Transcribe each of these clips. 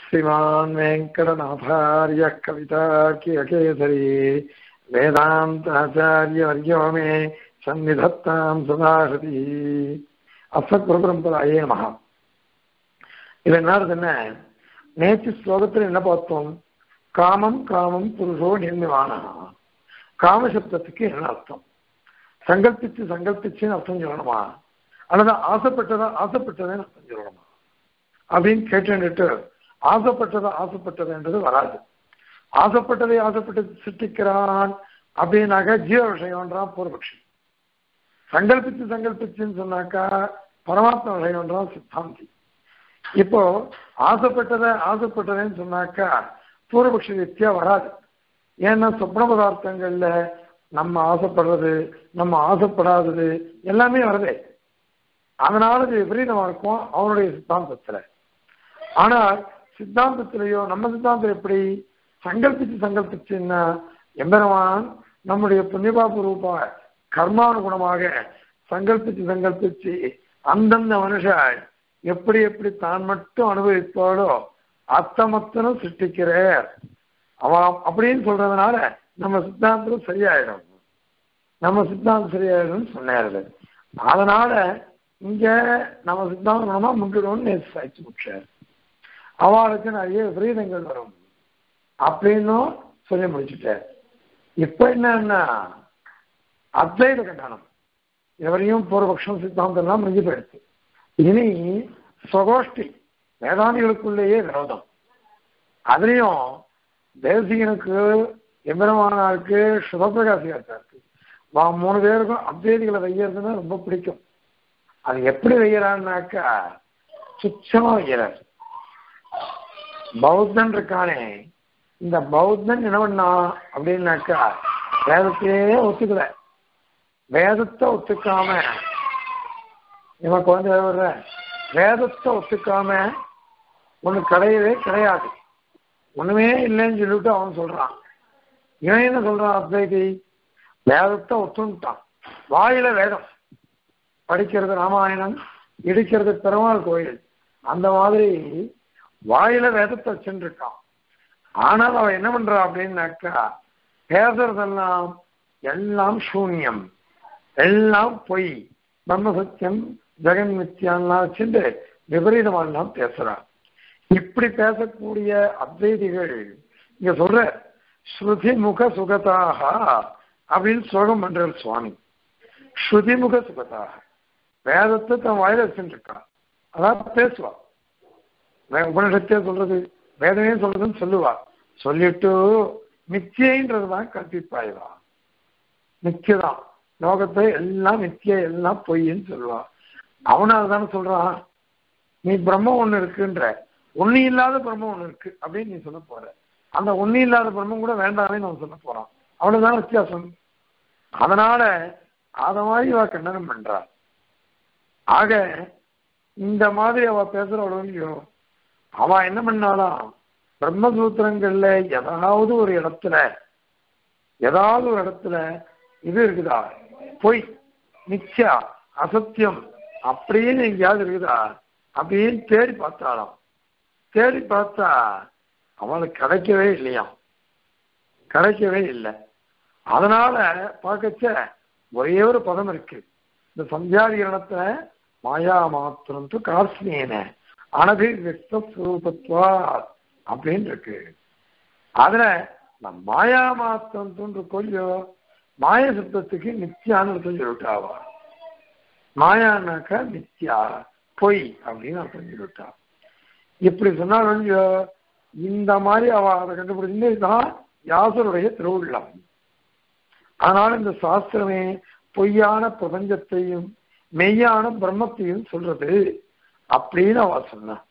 श्रीमान् वेङ्कटनाथार्यः कवितार्कियकेसरी वेदान्ताचार्यवर्यो मे सन्निधत्तां सदाहृति அசத்குருபரம்பராயே நமகா இது என்ன என்ன நேற்று ஸ்லோகத்தில் என்ன பார்த்தோம் காமம் காமம் புருஷோ நிர்மிவானா காமசப்தத்துக்கு என்ன அர்த்தம் சங்கல்பிச்சு சங்கல்பிச்சுன்னு அர்த்தம் சொல்லணுமா அல்லது ஆசைப்பட்டதா ஆசைப்பட்டதுன்னு அர்த்தம் சொல்லணுமா அப்படின்னு கேட்டுட்டு ஆசைப்பட்டதை ஆசைப்பட்டதுன்றது வராது ஆசைப்பட்டதை ஆசைப்பட்டது சிருஷ்டிக்கிறான் அப்படின்னாக்கா ஜீவ விஷயம்ன்றான் பூர்வபக்ஷி சங்கல்பிச்சு சங்கல்பிச்சுன்னு சொன்னாக்கா பரமாத்ம விஷயம்ன்றான் சித்தாந்தி இப்போ ஆசைப்பட்டதை ஆசைப்பட்டதைன்னு சொன்னாக்கா பூர்வபக்ஷ வித்தியா வராது ஏன்னா சொப்ன பதார்த்தங்கள்ல நம்ம ஆசைப்படுறது நம்ம ஆசைப்படாதது எல்லாமே வருதே அதனால இது விபரீதமா இருக்கும் அவனுடைய சித்தாந்தத்துல ஆனால் சித்தாந்தத்திலேயோ நம்ம சித்தாந்தம் எப்படி சங்கல்பிச்சு சங்கல்பிச்சுன்னா எம்பெருமான் நம்முடைய புண்ணியபாபு ரூபா கர்மானுகுணமாக சங்கல்பிச்சு சங்கல்பிச்சு அந்தந்த மனுஷன் எப்படி எப்படி தான் மட்டும் அனுபவிப்பாளோ அத்தமத்தனும் சிருஷ்டிக்கிறார் அவன் அப்படின்னு சொல்றதுனால நம்ம சித்தாந்தம் சரியாயிடும் நம்ம சித்தாந்தம் சரியாயிடும் சொன்னாரு அதனால இங்க நம்ம சித்தாந்தம் குணமா முன்னிடும்னு நேற்று சாய்ச்சி முடிச்சார் அவளுக்கு நிறைய விபரீதங்கள் வரும் அப்படின்னும் சொல்லி முடிச்சுட்டார் இப்ப என்னன்னா அத்வைத கண்டனம் எவரையும் பூர்வபக்ஷம் சித்தாந்தம் எல்லாம் முடிஞ்சு போயிடுச்சு இனி சுகோஷ்டி வேதாந்திகளுக்குள்ளேயே விரோதம் அதுலயும் தேசிகனுக்கு எம்பெருமானாருக்கு சுபப்பிரகாசியாருக்கு வா மூணு பேருக்கும் அத்வைதிகளை வையறதுன்னா ரொம்ப பிடிக்கும் அது எப்படி வையறான்னாக்கா சுச்சமா வைக்கிறார் பௌத்தன் இருக்கானே இந்த பௌத்தன் என்ன பண்ணா அப்படின்னாக்கா வேதத்தையே ஒத்துக்கல வேதத்தை ஒத்துக்காம இவன் குழந்தை வர்ற வேதத்தை ஒத்துக்காம ஒண்ணு கிடையவே கிடையாது ஒண்ணுமே இல்லைன்னு சொல்லிட்டு அவன் சொல்றான் இவன் என்ன சொல்றான் அத்வைதி வேதத்தை ஒத்துட்டான் வாயில வேதம் படிக்கிறது ராமாயணம் இடிக்கிறது பெருமாள் கோயில் அந்த மாதிரி வாயில வேதத்தை வச்சுருக்கான் ஆனால் அவன் என்ன பண்றான் அப்படின்னாக்கா பேசுறதெல்லாம் எல்லாம் சூன்யம் எல்லாம் பொய் பிரம்ம சத்தியம் ஜெகன் மித்தியான்லாம் வச்சுட்டு விபரீதமானலாம் பேசுறான் இப்படி பேசக்கூடிய அத்வைதிகள் இங்க சொல்ற ஸ்ருதி முக சுகதாக அப்படின்னு சோகம் பண்றார் சுவாமி ஸ்ருதி முக சுகதாக வேதத்தை தன் வாயில வச்சுருக்கான் அதான் பேசுவா உபனிஷத்தே சொல்றது வேதமே சொல்றதுன்னு சொல்லுவா சொல்லிட்டு மித்தியன்றதுதான் கற்பிப்பாய்வா மித்தியதான் லோகத்தை எல்லாம் நித்திய எல்லாம் பொய்ன்னு சொல்லுவா அவனால தானே சொல்றான் நீ பிரம்மம் ஒண்ணு இருக்குன்ற ஒண்ணு இல்லாத பிரம்மம் ஒண்ணு இருக்கு அப்படின்னு நீ சொல்ல போற அந்த ஒண்ணு இல்லாத பிரம்மம் கூட வேண்டாமே நம்ம சொல்ல போறான் அவ்வளவுதான் வித்தியாசம் அதனால அத மாதிரி அவ கண்டனம் பண்றா ஆக இந்த மாதிரி அவ பேசுறவளோ அவ என்ன பண்ணாலாம் பிரம்மசூத்திரங்கள்ல ஏதாவது ஒரு இடத்துல ஏதாவது ஒரு இடத்துல இது இருக்குதா பொய் நிச்சயா அசத்தியம் அப்படின்னு எங்கேயாவது இருக்குதா அப்படின்னு தேடி பார்த்தாலாம் தேடி பார்த்தா அவனுக்கு கிடைக்கவே இல்லையாம் கிடைக்கவே இல்லை அதனால பார்க்கச்ச ஒரே ஒரு பதம் இருக்கு இந்த சந்தியாதிகரணத்துல மாயா மாத்திரம் கார்ஸ்னேன அனபிவியக்தஸ்வரூபத்வா அப்படின்னு இருக்கு அதுல நம் மாயா மாத்திரம் தோன்று கொல்லியோ மாய சப்தத்துக்கு நித்தியான்னு அர்த்தம் சொல்லிவிட்டாவா மாயானாக்கா நித்யா பொய் அப்படின்னு அர்த்தம் சொல்லிவிட்டா இப்படி சொன்னாலும் இந்த மாதிரி அவ அதை கண்டுபிடிச்சுதான் யாசருடைய திருவுள்ளம் அதனால இந்த சாஸ்திரமே பொய்யான பிரபஞ்சத்தையும் மெய்யான பிரம்மத்தையும் சொல்றது அப்படின்னு அவ சொன்னான்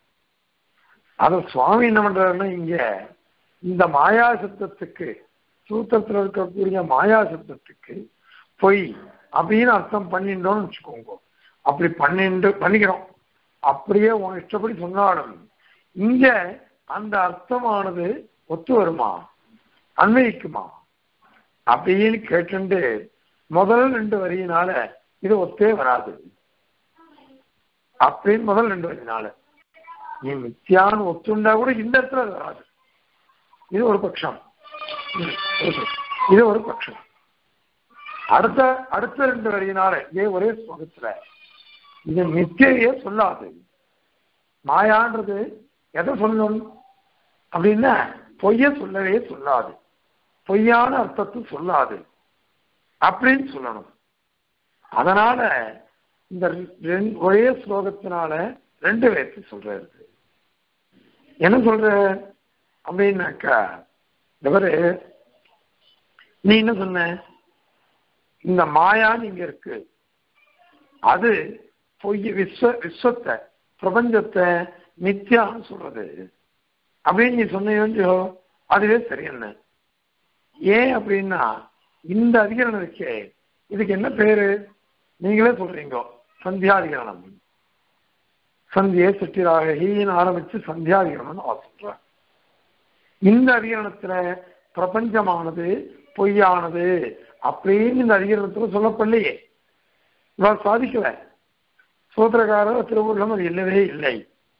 அத சுவாமி என்ன பண்றாருன்னா இங்க இந்த மாயா சப்தத்துக்கு சூத்திரத்தில் இருக்கக்கூடிய மாயா சப்தத்துக்கு பொய் அப்படின்னு அர்த்தம் பண்ணிட்டோம்னு வச்சுக்கோங்க அப்படி பண்ணிட்டு பண்ணிக்கிறோம் அப்படியே உன் இஷ்டப்படி சொன்னாலும் இங்க அந்த அர்த்தமானது ஒத்து வருமா அன்வயிக்குமா அப்படின்னு கேட்டுண்டு முதல் ரெண்டு வரியினால இது ஒத்தே வராது அப்படின்னு முதல் ரெண்டு வரியினால நீ மித்தியான்னு ஒத்துண்டா கூட இந்த இடத்துல அது வராது இது ஒரு பட்சம் ம், இது ஒரு பட்சம் அடுத்த அடுத்த ரெண்டு வரியினால இதே ஒரே ஸ்லோகத்துல இது மித்தியையே சொல்லாது மாயான்றது எதை சொல்லணும் அப்படின்னா பொய்ய சொல்லவே சொல்லாது பொய்யான அர்த்தத்தை சொல்லாது அப்படின்னு சொல்லணும் அதனால இந்த ரெண்டு ஒரே ஸ்லோகத்தினால ரெண்டு பேர்த்து சொல்றாரு என்ன சொல்ற அப்படின்னாக்கா இவரு நீ என்ன சொன்ன இந்த மாயான்னு இங்க இருக்கு அது பொய் விஸ்வ விஸ்வத்தை பிரபஞ்சத்தை மித்யான்னு சொல்றது அப்படின்னு நீ சொன்னியோ அதுவே சரி என்ன ஏன் அப்படின்னா இந்த அதிகரணம் இருக்கே இதுக்கு என்ன பேரு நீங்களே சொல்றீங்க சந்தியாதிகரணம் சந்தியே சிட்டிராக ஹீன்னு ஆரம்பிச்சு சந்தியாதிகரணம் அவ சொல்ற இந்த அதிகரணத்துல பிரபஞ்சமானது பொய்யானது அப்படின்னு இந்த அதிகரணத்துல சொல்லப்படலையே இவர் சாதிக்கல சூத்திரக்காரர் திருவுள்ளம் அது இல்லவே இல்லை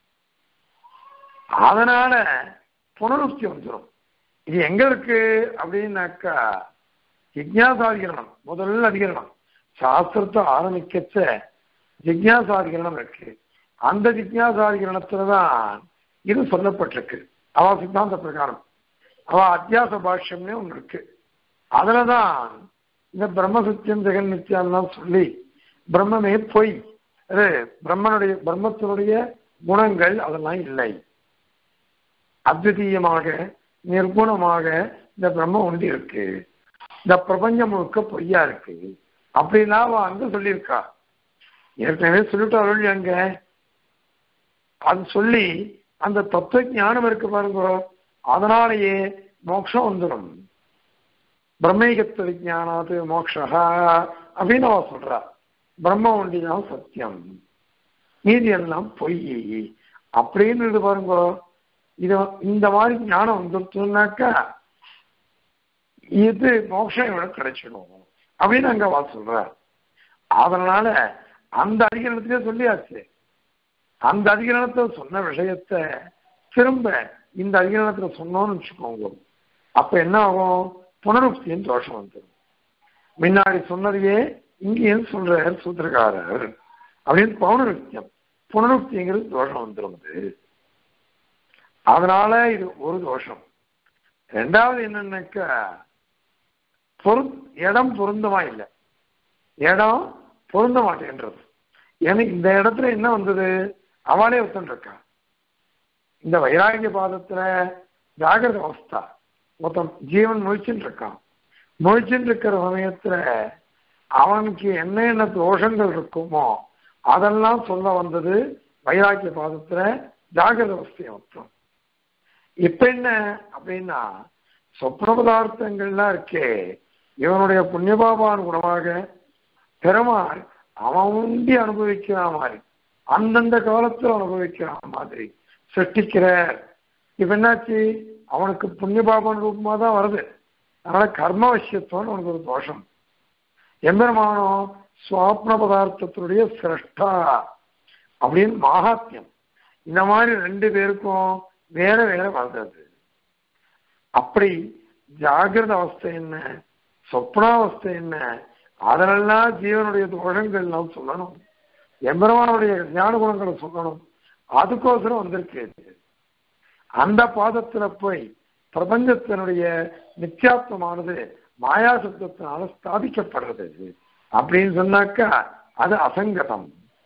அதனால புனருக்தி வந்துடும் இது எங்க இருக்கு அப்படின்னாக்கா ஜிக்யாசாதிகரணம் முதல் அதிகரணம் சாஸ்திரத்தை ஆரம்பிக்கச்ச ஜிக்யாசாதிகரணம் இருக்கு அந்த ஜிக்யாசாதிகரணத்துலதான் இது சொல்லப்பட்டிருக்கு அவ சித்தாந்த பிரகாரம் அவ அத்தியாச பாஷ்யம்னே ஒன்று இருக்கு அதுலதான் இந்த பிரம்ம சத்தியம் ஜெகன் நித்தியான்லாம் சொல்லி பிரம்மமே பொய் அது பிரம்மனுடைய பிரம்மத்தினுடைய குணங்கள் அதெல்லாம் இல்லை அத்விதீயமாக நிர்குணமாக இந்த பிரம்மம் ஒன்று இருக்கு இந்த பிரபஞ்சம் முழுக்க பொய்யா இருக்கு அப்படின்னா அவ அங்க சொல்லியிருக்கா ஏற்கனவே சொல்லிட்டு அங்க அது சொல்லி அந்த தத்துவ ஞானம் இருக்கு பாருங்க அதனாலேயே மோட்சம் வந்துடும் பிரம்மேகத்துவ விஜானாது மோக்ஷா அப்படின்னு அவ சொல்றா பிரம்ம ஒண்டிதான் சத்தியம் மீதி எல்லாம் பொய் அப்படின்னு இது பாருங்க இது இந்த மாதிரி ஞானம் வந்துருச்சுனாக்கா இது மோட்சம் இவனுக்கு கிடைச்சிடும் அப்படின்னு அங்க அவ சொல்ற அதனால அந்த அதிகரணத்திலே சொல்லியாச்சு அந்த அதிகரணத்தை சொன்ன விஷயத்த திரும்ப இந்த அதிகரணத்துல சொன்னோம்னு வச்சுக்கோங்க அப்ப என்ன ஆகும் புனருக்தியின் தோஷம் வந்துடும் முன்னாடி சொன்னதையே இங்கேயும் சொல்றார் சூத்திரக்காரர் அப்படின்னு பௌனருக்தியம் புனருக்திங்கிறது தோஷம் வந்துடும் அது அதனால இது ஒரு தோஷம் ரெண்டாவது என்னன்னாக்கா பொரு இடம் பொருந்தமா இல்லை இடம் பொருந்த மாட்டேன்றது எனக்கு இந்த இடத்துல என்ன வந்தது அவளே ஒருத்தன் இருக்கா இந்த வைராகிய பாதத்துல ஜாகிரத அவஸ்தா மொத்தம் ஜீவன் முழிச்சுட்டு இருக்கான் முழிச்சுட்டு இருக்கிற சமயத்துல அவனுக்கு என்ன என்ன தோஷங்கள் இருக்குமோ அதெல்லாம் சொல்ல வந்தது வைராக்கிய பாதத்துல ஜாகிரத அவஸ்தையை மொத்தம் இப்ப என்ன அப்படின்னா சொப்ன பதார்த்தங்கள்லாம் இருக்கே இவனுடைய புண்ணியபாபான் குணமாக பெருமாள் அவன் உண்டி அனுபவிக்கிற மாதிரி அந்தந்த காலத்தில் அனுபவிக்கிற மாதிரி சிருஷ்டிக்கிறார் இப்ப என்னாச்சு அவனுக்கு புண்ணியபாபன் ரூபமா தான் வருது அதனால கர்ம விஷயத்தோன்னு அவனுக்கு ஒரு தோஷம் எம்பெருமானோ சுவாப்ன பதார்த்தத்தினுடைய சிரஷ்டா அப்படின்னு மகாத்மியம் இந்த மாதிரி ரெண்டு பேருக்கும் வேற வேற வந்தது அப்படி ஜாகிரத அவஸ்தை என்ன சொப்னாவஸ்தை என்ன அதனெல்லாம் ஜீவனுடைய தோஷங்கள் எல்லாம் சொல்லணும் எம்பெருமானுடைய ஞான குணங்களை சொல்லணும் அதுக்கோசரம் வந்திருக்கு அந்த பாதத்துல போய் பிரபஞ்சத்தினுடைய நித்தியாத்வமானது மாயா சப்தத்தினால ஸ்தாபிக்கப்படுறது அப்படின்னு சொன்னாக்கா அது அசங்கதம்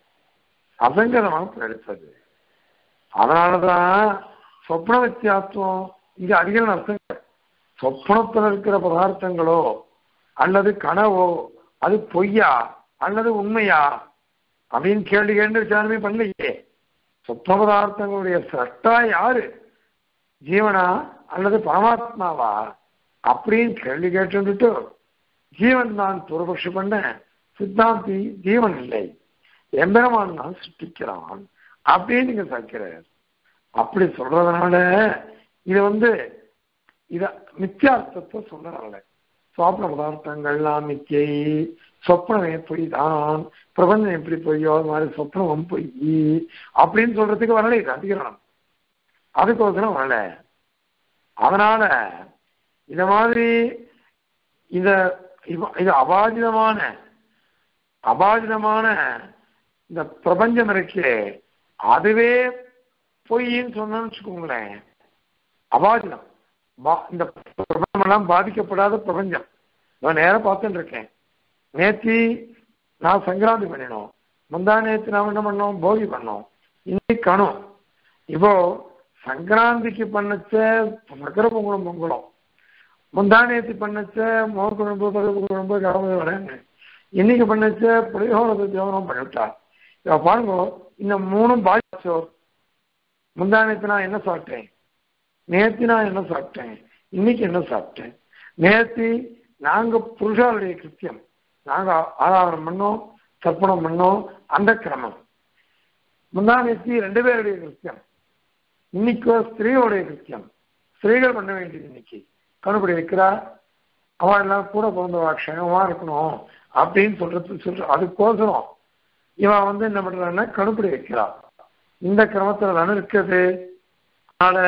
அசங்கதமாக எடுத்தது அதனாலதான் சொப்ன வித்தியாத்வம் இங்க அதிக அர்த்தம் சொப்னத்தில் இருக்கிற பதார்த்தங்களோ அல்லது கனவோ அது பொய்யா அல்லது உண்மையா அப்படின்னு கேள்வி கேட்டு விசாரணை பண்ணலையே சொப்ன பதார்த்தங்களுடைய சட்டா யாரு ஜீவனா அல்லது பரமாத்மாவா அப்படின்னு கேள்வி கேட்டுட்டு ஜீவன் தான் துறபக்ஷி பண்ண சித்தாந்தி ஜீவன் இல்லை எம்பெருமான் தான் சிருஷ்டிக்கிறான் அப்படின்னு நீங்க சக்கிறார் அப்படி சொல்றதுனால இது வந்து இத மித்தியார்த்தத்தை சொல்றதுனால சுவாப்ன பதார்த்தங்கள்லாம் மித்தியை சொப்னமே பொய் தான் பிரபஞ்சம் எப்படி பொய்யோ அது மாதிரி சொப்னமும் பொய் அப்படின்னு சொல்றதுக்கு வரல இது அதிகரணம் அதுக்கோசரம் வரல அதனால இந்த மாதிரி இத இவ- இது அபாஜிதமான அபாஜிதமான இந்த பிரபஞ்சம் இருக்கே அதுவே பொய்ன்னு சொன்னோம்னு வச்சுக்கோங்களேன் அபாஜிதம் பா- இந்த பிரபஞ்சமெல்லாம் பாதிக்கப்படாத பிரபஞ்சம் நான் நேரம் பார்த்துட்டு இருக்கேன் நேத்தி நான் சங்கராந்தி பண்ணினோம் முந்தா நேத்து நாம் என்ன பண்ணோம் போகி பண்ணோம் இன்னைக்கு கணும் இப்போ சங்கராந்திக்கு பண்ணச்ச சக்கர பொங்கலும் பொங்கலும் முந்தா நேத்து பண்ணச்ச மோர் குழம்பு பருப்பு குழம்பு கரம்பு வரேன்னு இன்னைக்கு பண்ணச்ச புளியோரத்தை தேவனம் பண்ணிவிட்டா இப்ப பாருங்க இந்த மூணும் பாதிச்சோ முந்தா நேத்து நான் என்ன சாப்பிட்டேன் நேத்து நான் என்ன சாப்பிட்டேன் இன்னைக்கு என்ன சாப்பிட்டேன் நேத்து நாங்க புருஷாருடைய கிருத்தியம் நாங்க ஆராதனம் பண்ணோம் தர்ப்பணம் பண்ணோம் அந்த கிரமம் முந்தா நேத்து ரெண்டு பேருடைய கிருத்தியம் இன்னைக்கோ ஸ்திரீயோடைய கிருத்தியம் ஸ்திரீகள் பண்ண வேண்டியது இன்னைக்கு கணுப்படி வைக்கிறா அவன் எல்லாம் கூட பிறந்தவா க்ஷேமமா இருக்கணும் அப்படின்னு சொல்றது சொல்ற அதுக்கோசரம் இவன் வந்து என்ன பண்றான்னா கணுப்படி வைக்கிறா இந்த கிரமத்துல தானே இருக்குது அதனால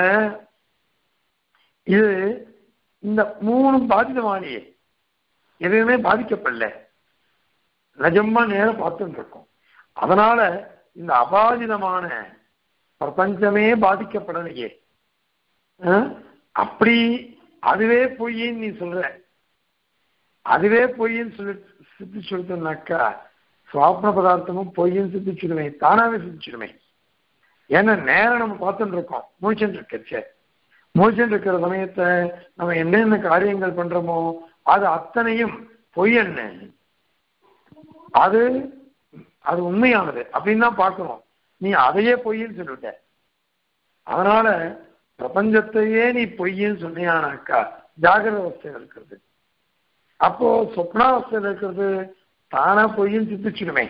இது இந்த மூணு பாதிதமானியே எதுவுமே பாதிக்கப்படல நிஜமா நேரம் பார்த்துட்டு இருக்கோம் அதனால இந்த அபாதிதமான பிரபஞ்சமே பாதிக்கப்படலையே அஹ்? அப்படி அதுவே பொய்ன்னு நீ சொல்ற அதுவே பொய்ன்னு சொல்லி சித்தி சொல்லிட்டோம்னாக்கா சுவாப்ன பதார்த்தமும் பொய்ன்னு சித்திச்சிடுமே தானாவே சித்திச்சிடுமே ஏன்னா நேரம் நம்ம பார்த்துட்டு இருக்கோம் முழிச்சுட்டு இருக்கச்சே முழிச்சுட்டு இருக்கிற சமயத்தை நம்ம என்னென்ன காரியங்கள் பண்றோமோ அது அத்தனையும் பொய் என்ன அது அது உண்மையானது அப்படின்னு தான் பார்க்கணும் நீ அதையே பொய்ன்னு சொல்லிட்ட அதனால பிரபஞ்சத்தையே நீ பொய்ன்னு சொன்னியானாக்கா ஜாகிரத அவஸ்தையில் இருக்கிறது அப்போ சொப்னாவஸ்தையில் இருக்கிறது தானா பொய்ன்னு சித்திச்சிடுமே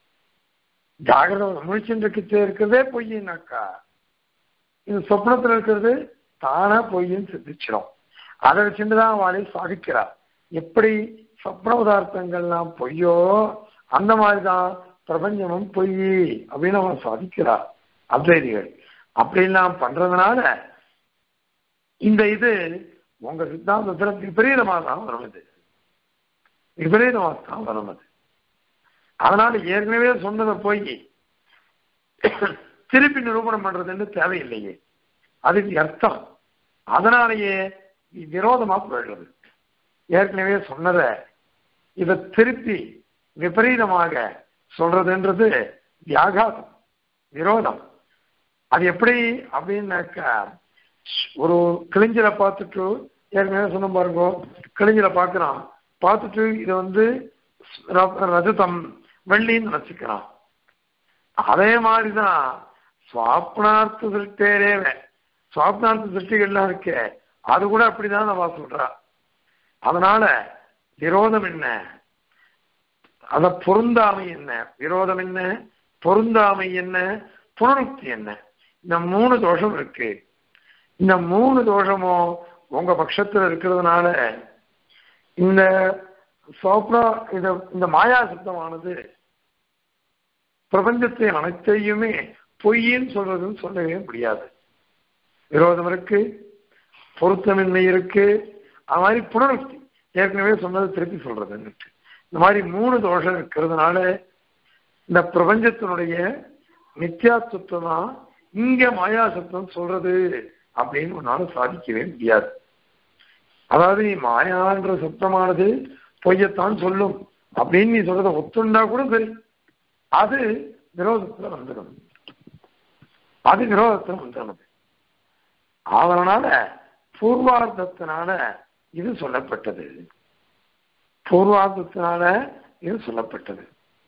ஜாகிரத முழிச்சுட்டு இருக்கிறது இருக்கிறதே பொய்னாக்கா இது சொப்னத்துல இருக்கிறது தானா பொய்ன்னு சித்திச்சிடும் அதை வச்சுட்டு தான் அவளை சாதிக்கிறார் எப்படி சொப்ன பதார்த்தங்கள்லாம் பொய்யோ அந்த மாதிரிதான் பிரபஞ்சமும் பொய் அப்படின்னு அவன் சாதிக்கிறார் அத்வைதிகள் அப்படிலாம் பண்றதுனால இந்த இது உங்க சித்தாந்தத்துல விபரீதமாக தான் வரும் இது விபரீதமாக தான் வரும் அது அதனால ஏற்கனவே சொன்னதை போய் திருப்பி நிரூபணம் பண்றதுன்னு தேவையில்லையே அதுக்கு அர்த்தம் அதனாலேயே விரோதமா போயிடுறது ஏற்கனவே சொன்னதை இதை திருப்பி விபரீதமாக சொல்றதுன்றது வியாகாதம் விரோதம் அது எப்படி அப்படின்னாக்கா ஒரு கிழிஞ்சலை பார்த்துட்டு ஏற்கனவே சொன்ன பாருங்க கிழிஞ்சலை பார்க்கிறான் பார்த்துட்டு இதை வந்து ர- ரஜதம் வெள்ளின்னு நினைச்சுக்கிறான் அதே மாதிரிதான் சுவாப்னார்த்த திருஷ்டேரேவ சுவாப்னார்த்த திருஷ்டிகள்லாம் இருக்கே அது கூட அப்படிதான் நம்ம சொல்றா அதனால விரோதம் என்ன அத பொருந்தாமை என்ன விரோதம் என்ன பொருந்தாமை என்ன புனருக்தி என்ன இந்த மூணு தோஷம் இருக்கு இந்த மூணு தோஷமும் உங்க பட்சத்துல இருக்கிறதுனால இந்த சோப்ரா இந்த இந்த மாயா சப்தமானது பிரபஞ்சத்தை அனைத்தையுமே பொய்ன்னு சொல்றதுன்னு சொல்லவே முடியாது விரோதம் இருக்கு பொருத்தமின்மை இருக்கு அது மாதிரி புனருக்தி ஏற்கனவே சொன்னது திருப்பி சொல்றதுன்னு இந்த மாதிரி மூணு தோஷம் இருக்கிறதுனால இந்த பிரபஞ்சத்தினுடைய நித்தியாத்துவமா இங்க மாயா சத்தம் சொல்றது அப்படின்னு உன்னால சாதிக்கவே முடியாது அதாவது நீ மாயான்ற சத்தமானது பொய்யத்தான் சொல்லும் அப்படின்னு நீ சொல்றத ஒத்துண்டா கூட சரி அது விரோதத்துல வந்துடும் அது விரோதத்துல வந்துடும் அதனால பூர்வார்த்தத்தினால இது சொல்லப்பட்டது பூர்வார்த்தத்தினால இது சொல்லப்பட்டது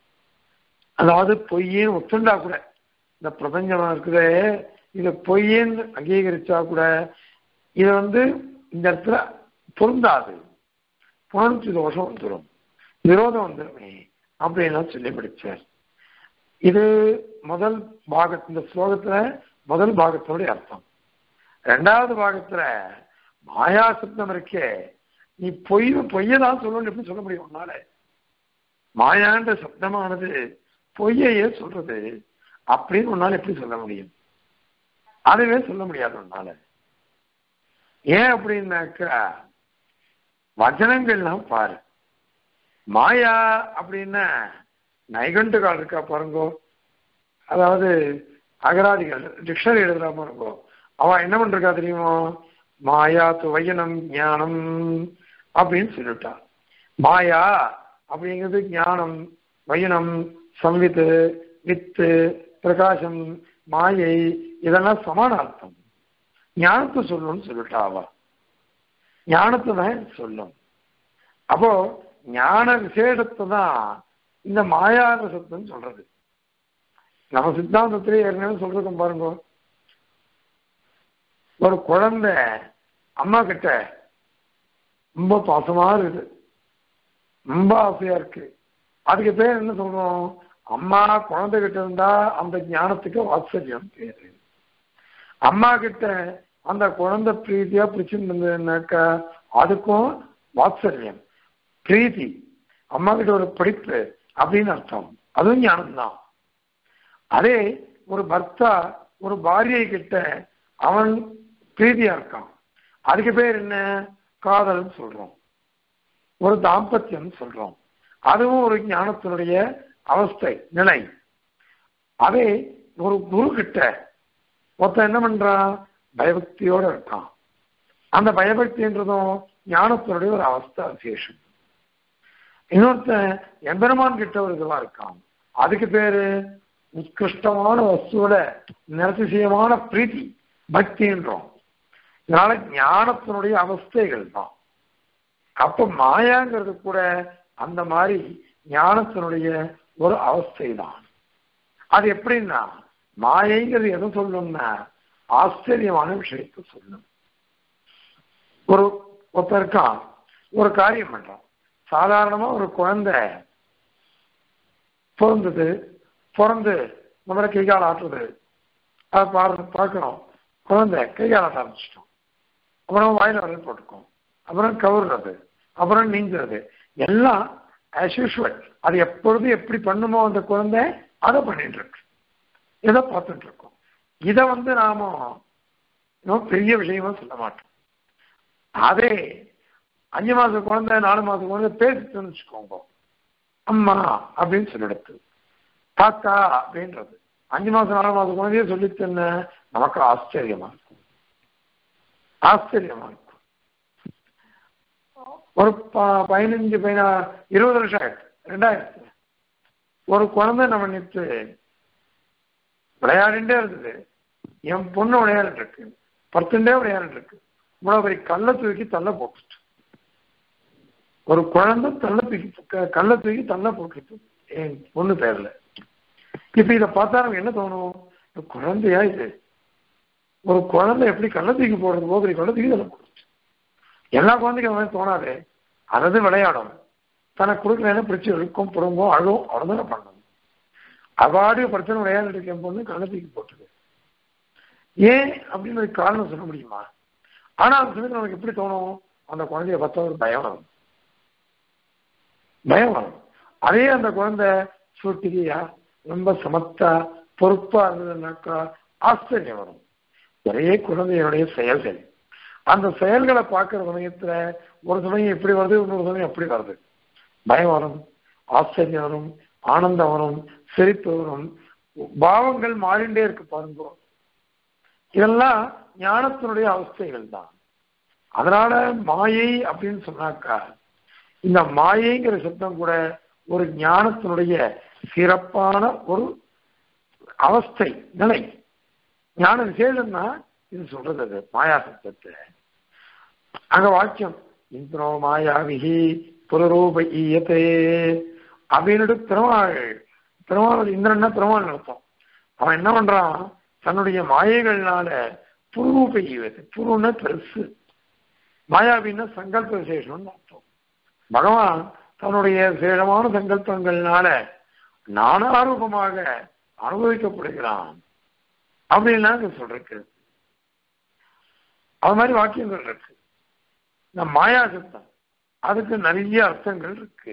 அதாவது பொய்யேன்னு ஒத்துண்டா கூட இந்த பிரபஞ்சமா இருக்குதே இது பொய்யேன்னு அங்கீகரிச்சா கூட இது வந்து இந்த இடத்துல பொருந்தாது புணர்ச்சி தோஷம் வந்துடும் விரோதம் வந்துடுமே அப்படின்னு சொல்லி படிச்சார் இது முதல் பாக இந்த ஸ்லோகத்துல முதல் பாகத்தினுடைய அர்த்தம் ரெண்டாவது பாகத்துல மாயா சப்தம் இருக்கே நீ பொய் பொய்யதான் சொல்லணும் எப்படி சொல்ல முடியும் உன்னால மாயான்ற சப்தமானது பொய்யையே சொல்றது அப்படின்னு உன்னால எப்படி சொல்ல முடியும் அதுவே சொல்ல முடியாது உன்னால ஏன் அப்படின்னாக்கா வச்சனங்கள்லாம் பாரு மாயா அப்படின்னா நைகண்டுகால் இருக்கா பாருங்கோ அதாவது அகராதிகள் டிக்ஷனரி எழுதுறா பாருங்கோ அவன் என்ன பண்றா தெரியுமோ மாயா துவையனம் ஞானம் அப்படின்னு சொல்லிட்டா மாயா அப்படிங்கிறது ஞானம் வயனம் சம்வித்து வித்து பிரகாசம் மாயை இதெல்லாம் சமான அர்த்தம் ஞானத்தை சொல்லணும்னு சொல்லிட்டா அவ ஞானத்தை தான் சொல்லும் அப்போ ஞான விசேஷத்தை தான் இந்த மாயாத சத்தம் சொல்றது நம்ம சித்தாந்தத்திலே ஏற்கனவே சொல்றதும் பாருங்க ஒரு குழந்தை அம்மா கிட்ட ரொம்ப பாசமா இருக்குது ரொம்ப ஆசையா இருக்கு அதுக்கு பேர் என்ன சொல்றோம் அம்மா குழந்தை கிட்ட இருந்தா அந்த ஞானத்துக்கு வாத்சல்யம் பேரு அம்மா கிட்ட அந்த குழந்தை பிரீத்தியா பிடிச்சிருந்ததுனாக்கா அதுக்கும் வாத்சல்யம் பிரீத்தி அம்மா கிட்ட ஒரு பிடிப்பு அப்படின்னு அர்த்தம் அதுவும் ஞானம்தான் அதே ஒரு பர்த்தா ஒரு பாரியை கிட்ட அவன் பிரீதியா இருக்கான் அதுக்கு பேர் என்ன காதல்னு சொல்றோம் ஒரு தாம்பத்தியம் சொல்றோம் அதுவும் ஒரு ஞானத்தினுடைய அவஸ்தை நிலை அதே ஒரு குரு கிட்ட ஒருத்தன் என்ன பண்றான் பயபக்தியோட இருக்கான் அந்த பயபக்தின்றதும் ஞானத்தினுடைய ஒரு அவஸ்தை விசேஷம் இன்னொருத்தன் எம்பெருமான் கிட்ட ஒரு இதுவா இருக்கான் அதுக்கு பேரு உத்கிருஷ்டமான வஸ்துவோட நிரதிசயமான பிரீத்தி பக்தின்றோம் இதனால ஞானத்தினுடைய அவஸ்தைகள் தான் அப்ப மாயாங்கிறது கூட அந்த மாதிரி ஞானத்தினுடைய ஒரு அவஸ்தை தான் அது எப்படின்னா மாயைங்கிறது எதை சொல்லணும்னா ஆச்சரியமான விஷயத்தை சொல்லும் ஒரு ஒருத்தர் இருக்கான் ஒரு காரியம் பண்றான் சாதாரணமா ஒரு குழந்தை பிறந்தது பிறந்து முதல்ல கை கால் ஆட்டுறது அதை பாரு பார்க்கணும் குழந்தை கை கால் ஆட்ட ஆரம்பிச்சிட்டோம் அப்புறம் வாயில வரல் போட்டுக்கும் அப்புறம் கவுறது அப்புறம் நீங்கிறது எல்லாம் ஆஸ் யூஷுவல் அது எப்பொழுதும் எப்படி பண்ணுமோ அந்த குழந்தை அதை பண்ணிட்டு இருக்கு இதை பார்த்துட்டு இருக்கோம் இதை வந்து நாம இன்னும் பெரிய விஷயமா சொல்ல மாட்டோம் அதே அஞ்சு மாச குழந்தை நாலு மாச குழந்தை பேசிட்டுன்னு வச்சுக்கோங்க அம்மா அப்படின்னு சொல்லிடுது தாத்தா அப்படின்றது அஞ்சு மாசம் நாலு மாசம் குழந்தைய சொல்லித்தன நமக்கு ஆச்சரியமா இருக்கும் ஆச்சரியமா இருக்கும் ஒரு ப- பதினஞ்சு பதினா இருபது வருஷம் ஆயிடுச்சு ரெண்டாயிரத்துல ஒரு குழந்தை நம்ம நித்து விளையாடிட்டே இருந்தது என் பொண்ணு விளையாடிட்டு இருக்கு பத்துண்டே விளையாடிட்டு இருக்கு இவ்வளவு பெரிய கல்லை தூக்கி தள்ள போட்டுச்சு ஒரு குழந்தை தள்ள தூக்கி க- கல்லை தூக்கி தள்ள போட்டுச்சு என் பொண்ணு பேர்ல இப்ப இதை பார்த்தா நமக்கு என்ன தோணும் இது குழந்தையா இது ஒரு குழந்தை எப்படி கல்லை தூக்கி போடுறது போகிற கல்லை தூக்கி தள்ள போட்டுச்சு எல்லா குழந்தைக்கும் அந்த மாதிரி தோணாது அதாவது விளையாடும் தனக்கு கொடுக்கலன்னா பிடிச்சி இழுக்கும் புடுங்கும் அழும் அவ்வளவுதானே பண்ணணும் அவாடி பிரச்சனை விளையாடிட்டு இருக்க என் பொண்ணு கல்லை தூக்கி போட்டுது ஏன் அப்படின்னு ஒரு காரணம் சொல்ல முடியுமா ஆனா அந்த சமயத்தில் நமக்கு எப்படி தோணும் அந்த குழந்தைய பார்த்தா ஒரு பயம் வரும் பயம் வரும் அதே அந்த குழந்தை சூட்டிகையா ரொம்ப சமத்தா பொறுப்பா இருந்ததுனாக்கா ஆச்சரியம் வரும் ஒரே குழந்தையினுடைய செயல்கள் அந்த செயல்களை பார்க்கிற சமயத்துல ஒரு சமயம் இப்படி வருது இன்னொரு சமயம் எப்படி வருது பயம் வரும் ஆச்சரியம் வரும் ஆனந்தம் வரும் சிரிப்பு வரும் பாவங்கள் மாறிண்டே இருக்கு பாருங்க இதெல்லாம் ஞானத்தினுடைய அவஸ்தைகள் தான் அதனால மாயை அப்படின்னு சொன்னாக்கா இந்த மாயைங்கிற சப்தம் கூட ஒரு ஞானத்தினுடைய சிறப்பான ஒரு அவஸ்தை நிலை ஞான விசேஷம்னா இது சொல்றது அது மாயா சப்தத்தை அங்க வாக்கியம் இந்திரோ மாயாவிகி புலரூப ஈயத்தே அப்படின்னு திருமாள் திருமாவளி இந்திரன்னா திருமால் நடத்தும் அவன் என்ன பண்றான் தன்னுடைய மாயைகள்னால புருரூப ஈவத்து புருன்னா பெருசு மாயாவின்னா சங்கல்ப விசேஷம்னு அர்த்தம் பகவான் தன்னுடைய விசேஷமான சங்கல்பங்கள்னால நானாரூபமாக அனுபவிக்கப்படுகிறான் அப்படின்னா அங்க சொல்றக்கு அது மாதிரி வாக்கியங்கள் இருக்கு இந்த மாயா சத்தம் அதுக்கு நிறைய அர்த்தங்கள் இருக்கு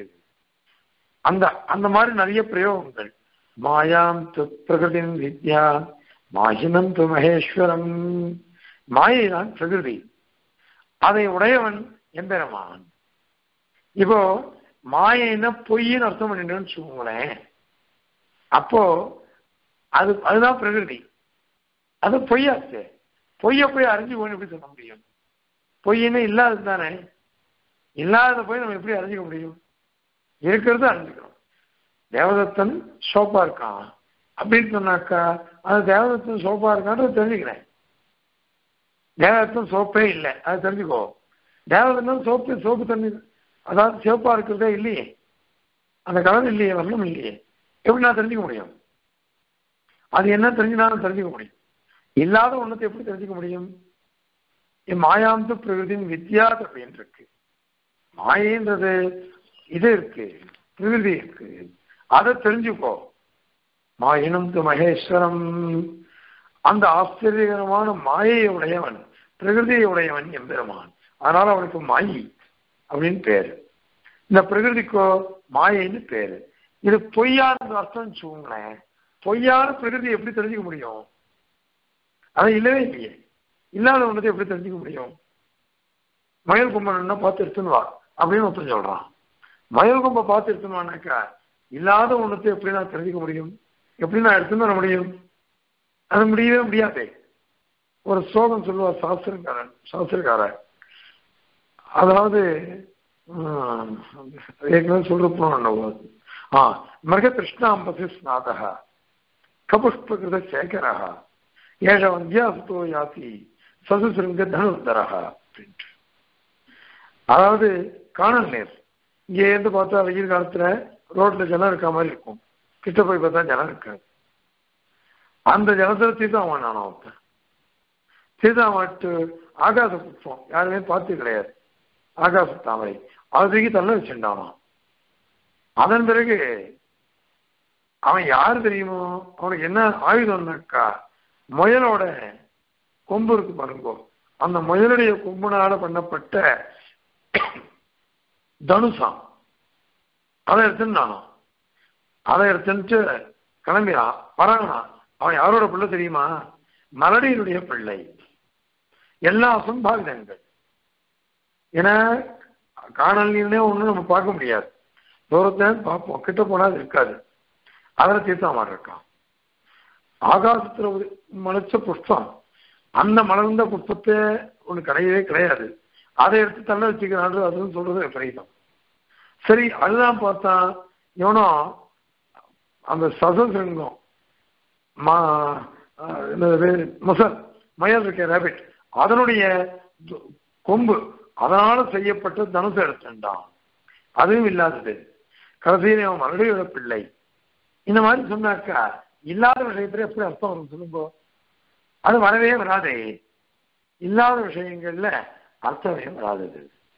அந்த அந்த மாதிரி நிறைய பிரயோகங்கள் மாயாம் து பிரகிருதின் வித்யா மாயினம் து மகேஸ்வரம் மாயை தான் பிரகிருதி அதை உடையவன் எம்பெருமான் இப்போ மாயைன்னா பொய்ன்னு அர்த்தம் பண்ணிட்டோம்னு வச்சுக்கோங்களேன் அப்போ அது அதுதான் பிரகிருதி அது பொய்யாச்சு பொய்ய போய் அறிஞ்சு போய் எப்படி சொல்ல முடியும் பொய்ன்னு இல்லாதது தானே இல்லாத போய் நம்ம எப்படி அறிஞ்சிக்க முடியும் இருக்கிறது அறிஞ்சுக்கிறோம் தேவதத்தன் சோப்பா இருக்கான் அப்படின்னு சொன்னாக்கா அது தேவதத்தன் சோப்பா இருக்கான்னு தெரிஞ்சுக்கிறேன் தேவதத்தன் சோப்பே இல்லை அது தெரிஞ்சுக்கோ தேவதத்தன் சோப்பு சோப்பு தண்ணி அதாவது சிவப்பா இருக்கிறதே இல்லையே அந்த கலர் இல்லையே வர்ணம் இல்லையே எப்படி நான் தெரிஞ்சுக்க முடியும் அது என்ன தெரிஞ்சுனாலும் தெரிஞ்சுக்க முடியும் இல்லாத ஒன்றத்தை எப்படி தெரிஞ்சுக்க முடியும் மாயாந்த பிரகிருதியின் வித்யா அப்படின்னு இருக்கு மாயன்றது இது இருக்கு பிரகிருதி இருக்கு அதை தெரிஞ்சுக்கோ மாயினம் து மகேஸ்வரம் அந்த ஆச்சரியகரமான மாயையை உடையவன் பிரகிருதியை உடையவன் எம்பெருமான் அதனால அவனுக்கு மாயி அப்படின்னு பேரு இந்த பிரகிருதிக்கோ மாயைன்னு பேரு இது பொய்யான அர்த்தம் வச்சுக்கோங்களேன் பொய்யான பிரகிருதி எப்படி தெரிஞ்சுக்க முடியும் அது இல்லவே இல்லையே இல்லாத ஒன்றதை எப்படி தெரிஞ்சுக்க முடியும் மயில் கும்பன்னா பார்த்து எடுத்துன்னு வா அப்படின்னு ஒருத்தன் சொல்றான் மயில் கும்பை பார்த்து எடுத்துன்னு வானாக்கா இல்லாத ஒன்றத்தை எப்படி நான் தெரிஞ்சுக்க முடியும் எப்படி நான் எடுத்துன்னு வர முடியும் அது முடியவே முடியாதே ஒரு ஸ்லோகம் சொல்லுவார் சாஸ்திரக்காரன் சாஸ்திரக்காரன் அதாவது ஏற்கனவே சொல்றப்போ ஆ மிருக கிருஷ்ணாம்பசி ஸ்நாதா கபுஷ்பகிருத சேகரா ஏழ வந்தியாசுத்தோ யாத்தி சதுசிருங்க தனுர்தரா அப்படின்ட்டு அதாவது காணல் நேர் இங்கே இருந்து பார்த்தா வெயில் காலத்துல ரோட்ல ஜனம் இருக்க மாதிரி இருக்கும் கிட்ட போய் பார்த்தா ஜனம் இருக்காது அந்த ஜனத்துல தீர்த்தாமன் நான் ஒருத்தன் தீர்த்தாமட்டு ஆகாச புஷ்பம் யாருமே பார்த்து கிடையாது ஆகாச தாமரை அது தூக்கி தள்ள வச்சுட்டானான் அதன் பிறகு அவன் யாரு தெரியுமோ அவனுக்கு என்ன ஆயுதம்னாக்கா முயலோட கொம்பு இருக்கு பாருங்கோ அந்த முயலுடைய கொம்புனால பண்ணப்பட்ட தனுசாம் அதை எடுத்துன்னு அதை எடுத்துட்டு கிளம்பினான் வராங்கண்ணா அவன் யாரோட பிள்ளை தெரியுமா மலடியினுடைய பிள்ளை எல்லா அசம்பாவிதங்கள் ஏன்னா காணல் நீர்னே ஒன்றும் நம்ம பார்க்க முடியாது தூரத்தை பார்ப்போம் கிட்ட போனா அது இருக்காது அதில் தீர்த்தாமல் இருக்கான் ஆகாசத்துல மலைச்ச புஷ்பம் அந்த மலர்ந்த புஷ்பத்தை ஒன்று கிடையவே கிடையாது அதை எடுத்து தள்ள வச்சுக்கிறான் அதுன்னு சொல்றது விபரீதம் சரி அதுதான் பார்த்தா இவனும் அந்த சசசிருங்கம் மா முசல் மயல் இருக்க ரேபிட் அதனுடைய கொம்பு அதனால செய்யப்பட்ட தனுசு எடுத்துட்டான் அதுவும் இல்லாதது கடைசியில் அவன் மறுபடியோட பிள்ளை இந்த மாதிரி சொன்னாக்கா இல்லாத விஷயத்துல எப்படி அர்த்தம் வரும் சொல்லுங்க அது வரவே வராதே இல்லாத விஷயங்கள்ல அர்த்தமே வராதது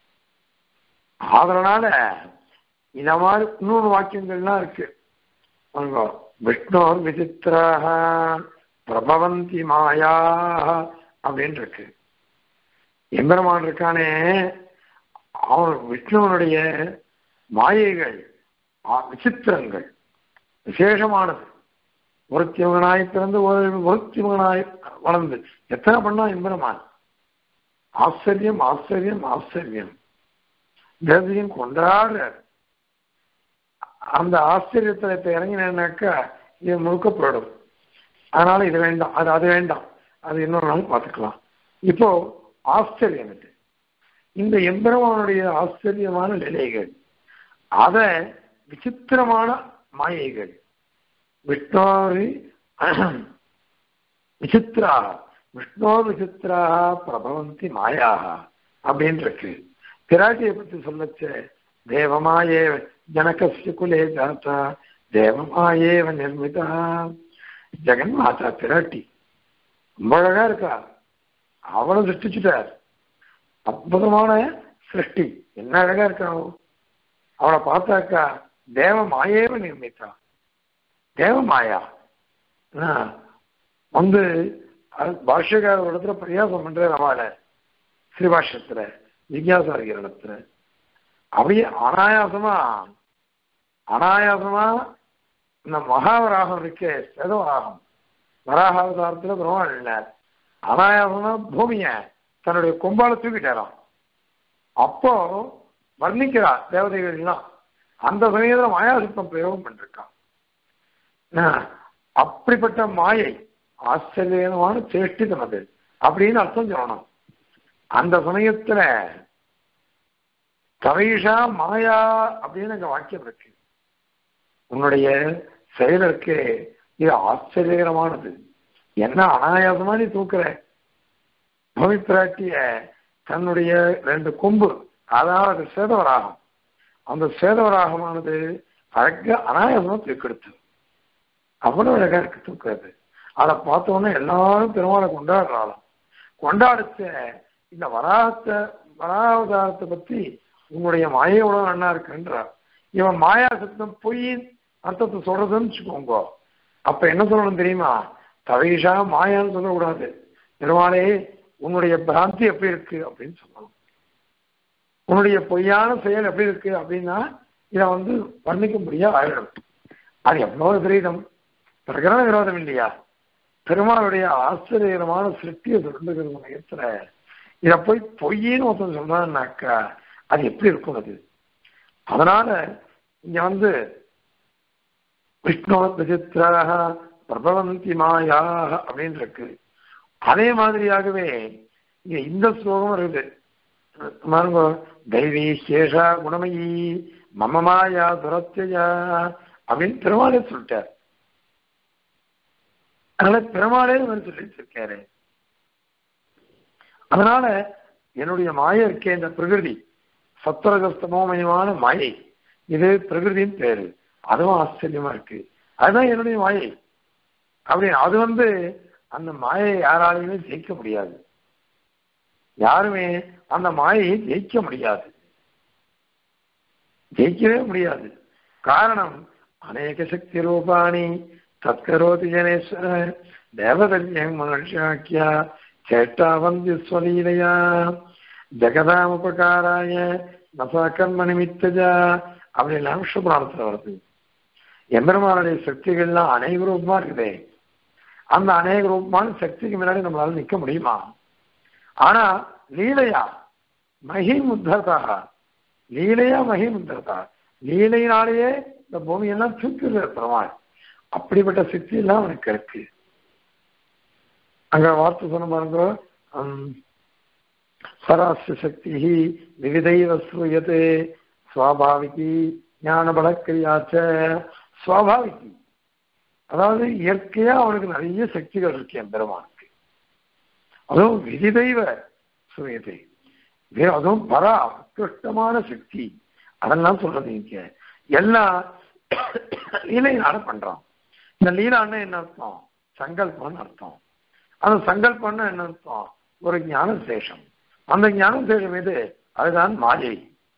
அதனால இந்த மாதிரி இன்னொரு வாக்கியங்கள்லாம் இருக்கு விஷ்ணோர் விசித்திராக பிரபவந்தி மாயா அப்படின்னு இருக்கு எம்பெருமான் இருக்கானே அவன் விஷ்ணுவனுடைய மாயைகள் விசித்திரங்கள் விசேஷமானது ஒருத்தியவனாய் பிறந்து ஒரு ஒருத்தியவனாய் வளர்ந்து எத்தனை பண்ணா எம்பெருமான் ஆச்சரியம் ஆச்சரியம் ஆச்சரியம் தேவதையும் கொண்டாடுறார் அந்த ஆச்சரியத்தில் இப்ப இறங்கினாக்கா இது முழுக்க போயிடும் அதனால இது வேண்டாம் அது அது வேண்டாம் அது இன்னொரு நாள் பார்த்துக்கலாம் இப்போ ஆச்சரியம் இது இந்த எம்பெருமானுடைய ஆச்சரியமான நிலைகள் அத விசித்திரமான மாயைகள் விஷ்ணோரி விசித்திரா விஷ்ணோ விசித்திரா பிரபவந்தி மாயாக அப்படின்னு இருக்கு பிராட்டியை பற்றி சொல்லச்ச தேவமாயே ஜனகசிய குலே ஜாத்தா தேவமாயேவ நிர்மிதா ஜெகன்மாதா பிராட்டி ரொம்ப அழகா இருக்கா அவளை சிருஷ்டிச்சுட்டார் அற்புதமான சிருஷ்டி என்ன அழகா இருக்கா அவளை பார்த்தாக்கா தேவ மாயேவ நிர்மித்தா தேவ மாயா வந்து பாஷ்யக்கார இடத்துல பிரயாசம் பண்ற நம்மள ஸ்ரீபாஷ்யத்துல ஜிக்யாசாரிக்கிற இடத்துல அப்படியே அனாயாசமா அனாயாசமா இந்த மகாவராகம் இருக்க சேதவராகம் வராகாவதாரத்துல பெருமாள் இல்லைனார் அனாயாசமா பூமிய தன்னுடைய கொம்பால தூக்கிட்டாராம் அப்போ வர்ணிக்கிறார் தேவதைகள் எல்லாம் அந்த சமயத்துல மாயாசித்தம் பிரயோகம் பண்ணிருக்கான் ஆஹ், அப்படிப்பட்ட மாயை ஆச்சரியமான சேஷ்டிதம் அது அப்படின்னு அர்த்தம் சொல்லணும் அந்த சமயத்துல கவைஷா மாயா அப்படின்னு அங்க வாக்கியம் இருக்கு உன்னுடைய செயல் இருக்கு இது ஆச்சரியகரமானது என்ன அனாயாசமா நீ தூக்குற பூமி பிராட்டிய தன்னுடைய ரெண்டு கொம்பு அதாவது சேதவராகம் அந்த சேதவராகமானது அழக அனாயாசமா தூக்கெடுத்து அவ்வளவு அழகா இருக்கு தூக்குறது அதை பார்த்தோன்னே எல்லாரும் பெருமாளை கொண்டாடுறாளாம் கொண்டாடிச்ச இந்த வராகத்தை வராவதாரத்தை பத்தி உங்களுடைய மாயோட நன்னா இருக்குன்றார் இவன் மாயா சத்தம் பொய் அர்த்தத்தை சொல்றதுன்னு வச்சுக்கோங்க அப்ப என்ன சொல்லணும் தெரியுமா தவைஷா மாயான்னு சொல்லக்கூடாது பெருமாளே உன்னுடைய பிராந்தி எப்படி இருக்கு அப்படின்னு சொல்லணும் உன்னுடைய பொய்யான செயல் எப்படி இருக்கு அப்படின்னா இதை வந்து வர்ணிக்க முடியாது ஆயிடும் அது எவ்வளவு விரீதம் பிரகரண விரோதம் இல்லையா பெருமாளுடைய ஆச்சரியமான சிருஷ்டியை சொல்லுகிற சமயத்துல இதை போய் பொய்யின்னு ஒருத்தன் சொன்னான்னாக்கா அது எப்படி இருக்கும் அது அதனால இங்க வந்து விஷ்ணு விசித்திராக பிரபவந்தி மாயாக அப்படின்னு இருக்கு அதே மாதிரியாகவே இங்க இந்த ஸ்லோகம் இருக்குது பாருங்க தெய்வீ சேஷா குணமயி மம மாயா துரத்தியா அப்படின்னு பெருமாளே சொல்லிட்டார் அதனால பெருமாளே வந்து சொல்லி வச்சிருக்காரு அதனால என்னுடைய மாயை இருக்கே இந்த பிரகிருதி சத்வரகஸ்தமோமயமான மாயை இது பிரகிருதியின் பேரு அதுவும் ஆச்சரியமா இருக்கு அதுதான் என்னுடைய மாயை அப்படி அது வந்து அந்த மாயை யாராலையுமே ஜெயிக்க முடியாது யாருமே அந்த மாயையை ஜெயிக்க முடியாது ஜெயிக்கவே முடியாது காரணம் அநேக சக்தி ரூபாணி தத்கரோதி ஜனேஸ்வர தேவதர்யம் மனுஷாக்கியா சேட்டாவந்தி ஸ்வலீலையா ஜெகதாமுபகாராய நசா கர்ம நிமித்தஜா அப்படிலாம் விஷ்ணுபுராணத்தில் வருது எம்பெருமானுடைய சக்திகள்லாம் அநேக ரூபமா இருக்குதே அந்த அநேக ரூபமான சக்திக்கு முன்னாடி நம்மளால நிக்க முடியுமா ஆனா லீலையா மகிமுத்ததா லீலையா மகிமுத்ததா லீலையினாலேயே இந்த பூமியெல்லாம் தூக்கிடுற பெருமாள் அப்படிப்பட்ட சக்தி எல்லாம் அவனுக்கு இருக்கு அங்க வார்த்தை சொன்ன பாருங்க ஹம், சராஸ்ய சக்தி விவிதைவ ஸ்ரூயதே சுவாபாவிகி ஞான பலக்கிரியாச்ச சுவாபாவிகி அதாவது இயற்கையா அவனுக்கு நிறைய சக்திகள் இருக்கு என் பெருமானுக்கு அதுவும் விதிதெய்வ சுயத்தை வே- அதுவும் பரா உத்கிருஷ்டமான சக்தி அதெல்லாம் சொல்றது இங்க எல்லாம் லீலையினால பண்றான் இந்த லீலான்னா என்ன அர்த்தம் சங்கல்பம்னு அர்த்தம் அந்த சங்கல்பம்னா என்ன அர்த்தம் ஒரு ஞான சேஷம் அந்த ஞான சேஷம் எது அதுதான் மாயை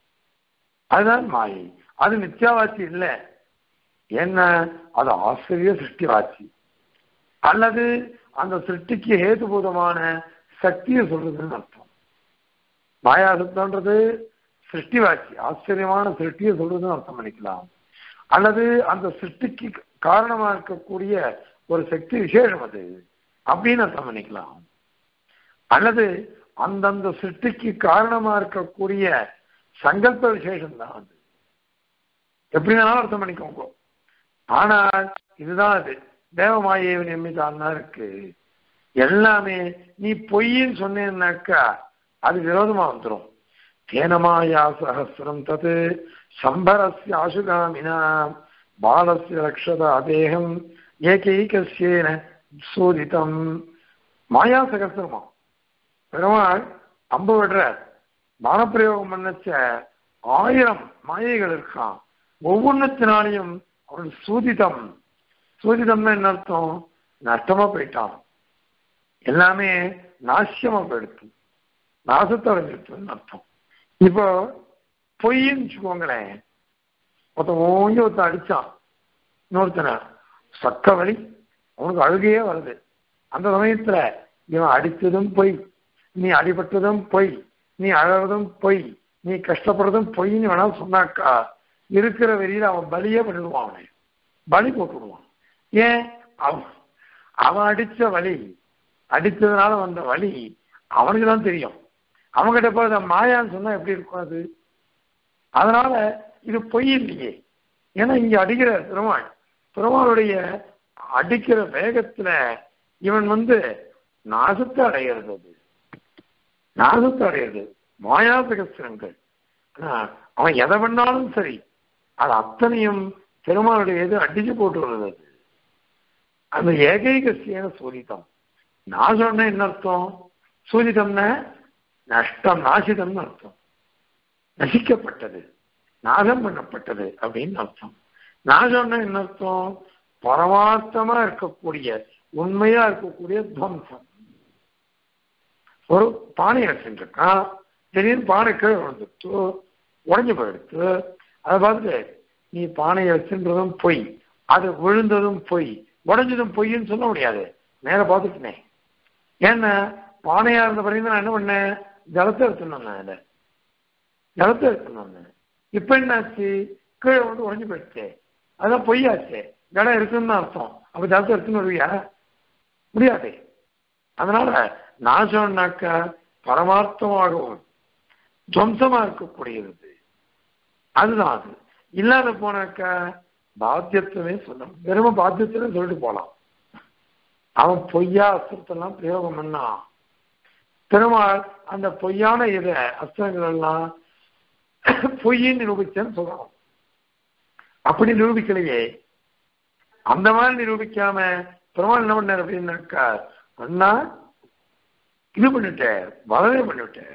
அதுதான் மாயை அது மித்யாவாச்சி இல்லை என்ன அது ஆசிரிய சிருஷ்டிவாச்சி அல்லது அந்த சிருஷ்டிக்கு ஹேதுபூதமான சக்தியை சொல்றதுன்னு அர்த்தம் மாயாசத்தம்ன்றது சிருஷ்டிவாச்சி ஆச்சரியமான சிருஷ்டியை சொல்றதுன்னு அர்த்தம் பண்ணிக்கலாம் அல்லது அந்த சிருஷ்டிக்கு காரணமா இருக்கக்கூடிய ஒரு சக்தி விசேஷம் அது அப்படின்னு அர்த்தம் பண்ணிக்கலாம் அல்லது அந்தந்த சிருஷ்டிக்கு காரணமா இருக்கக்கூடிய சங்கல்ப விசேஷம் தான் அது எப்படி வேணாலும் அர்த்தம் பண்ணிக்கோங்க ஆனால் இதுதான் அது தேவமாயேவ நியமிதான் இருக்கு எல்லாமே நீ பொய்ன்னு சொன்னேன்னாக்கா அது விரோதமா வந்துடும் தேனமாயா சகசிரம் தது சம்பரஸ்ய ஆசுகாமினா பாலஸ்ய ரக்ஷதா தேகம் ஏகைகசியேன சோதிதம் மாயா சகசிரமா பெருமாள் அம்பு விடுறார் பானப்பிரயோகம் பண்ணச்ச ஆயிரம் மாயைகள் இருக்கான் ஒவ்வொன்றத்தினாலையும் அவன் சூதிதம் சூதிதம்னா என்ன அர்த்தம் நஷ்டமா போயிட்டான் எல்லாமே நாசியமா போயிடுத்து நாசத்தை அடைஞ்சிருச்சுன்னு அர்த்தம் இப்போ பொய்ன்னு வச்சுக்கோங்களேன் ஒருத்தன் ஓங்கி ஒருத்தன் அடிச்சான் இன்னொருத்தனை சக்க வலி அவனுக்கு அழுகையே வருது அந்த சமயத்துல இவன் அடித்ததும் பொய் நீ அடிபட்டதும் பொய் நீ அழறதும் பொய் நீ கஷ்டப்படுறதும் பொய்ன்னு வேணா சொன்னாக்கா இருக்கிற வெறியில அவன் பலியே பண்ணிடுவான் அவனை பலி போட்டுடுவான் ஏன் அவன் அவன் அடிச்ச வலி அடித்ததுனால வந்த வலி அவனுக்கு தான் தெரியும் அவன்கிட்ட போய் அதை மாயான்னு சொன்னா எப்படி இருக்கும் அது அதனால இது பொய் இல்லையே ஏன்னா இங்க அடிக்கிற பெருமாள் பெருமாளுடைய அடிக்கிற வேகத்துல இவன் வந்து நாசத்தை அடைகிறது அது நாசத்தை அடைகிறது மாயா பிரகசனங்கள் ஆனா, அவன் எதை பண்ணாலும் சரி அது அத்தனையும் பெருமாளுடைய இது அடிச்சு போட்டு வருது அது. அந்த ஏகைகசியான சூரிதம் நாசம்னா என்ன அர்த்தம் சூரிதம்னா நஷ்டம் நாசிதம்னு அர்த்தம் நசிக்கப்பட்டது நாசம் பண்ணப்பட்டது அப்படின்னு அர்த்தம் நாசம்னா என்ன அர்த்தம் பரமார்த்தமா இருக்கக்கூடிய உண்மையா இருக்கக்கூடிய துவம்சம் ஒரு பானையை வச்சுருக்கான் திடீர்னு பானை கீழே விழுந்துட்டு உடஞ்சு போயிடுத்து அதை பார்த்துட்டு நீ பானையை வச்சுன்றதும் பொய் அது விழுந்ததும் பொய் உடஞ்சதும் பொய்ன்னு சொல்ல முடியாது நேர பார்த்துட்டுனே ஏன்னா பானையா இருந்த பிறகு நான் என்ன பண்ணேன் ஜலத்தை எடுத்துன்னு வந்தேன் அதில் ஜலத்தை எடுத்துன்னு வந்தேன் இப்ப என்னாச்சு கீழே வந்து உடஞ்சு போயிடுச்சு அதான் பொய்யாச்சு ஜடம் இருக்குன்னு தான் அர்த்தம் அப்ப ஜலத்தை எடுத்துன்னு வருவியா முடியாது அதனால நாசம்னாக்க பரமார்த்தமாகவும் துவம்சமா இருக்கக்கூடியது அதுதான் அது இல்லாத போனாக்க பாத்தியத்துவமே சொல்லணும் வெறும பாத்தியத்துவம் சொல்லிட்டு போலாம் அவன் பொய்யா அஸ்திரத்தெல்லாம் பிரயோகம் பண்ணா பெருமாள் அந்த பொய்யான இத அஸ்திரங்கள் எல்லாம் பொய்ன்னு நிரூபிச்சேன்னு சொல்லணும் அப்படி நிரூபிக்கலையே அந்த மாதிரி நிரூபிக்காம பெருமாள் என்ன பண்ணார் அப்படின்னாக்கா அண்ணா இது பண்ணிட்டேன் வாதமே பண்ணிவிட்டேன்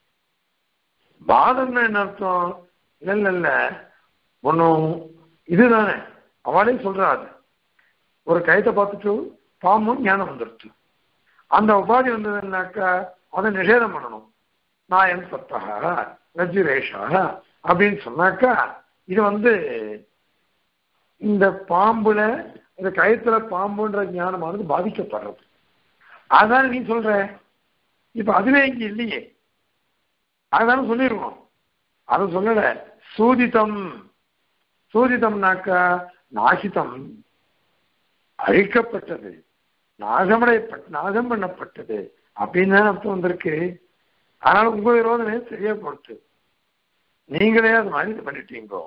வாதம்னா என்ன அர்த்தம் இல்ல இல்ல இல்ல ஒன்றும் இதுதானே அவளே சொல்றாது ஒரு கயத்தை பார்த்துட்டு பாம்பும் ஞானம் வந்துடுச்சு அந்த உபாதி வந்ததுன்னாக்கா அதை நிஷேதம் பண்ணணும் நான் என் சத்தகா ரஜுரேஷா அப்படின்னு சொன்னாக்கா இது வந்து இந்த பாம்புல இந்த கயத்துல பாம்புன்ற ஞானமானது பாதிக்கப்படுறது அதான் நீ சொல்ற இப்ப அதுவே இங்க இல்லையே அதான சொல்லிருக்கணும் அதை சொல்லல சூதிதம் சூதிதம்னாக்கா நாசிதம் அழிக்கப்பட்டது நாசமடைப்பட்ட நாசம் பண்ணப்பட்டது அப்படின்னு தான் அர்த்தம் வந்திருக்கு அதனால உங்க விரோதமே சரியா போட்டு நீங்களே அது மாதிரி இது பண்ணிட்டீங்கோ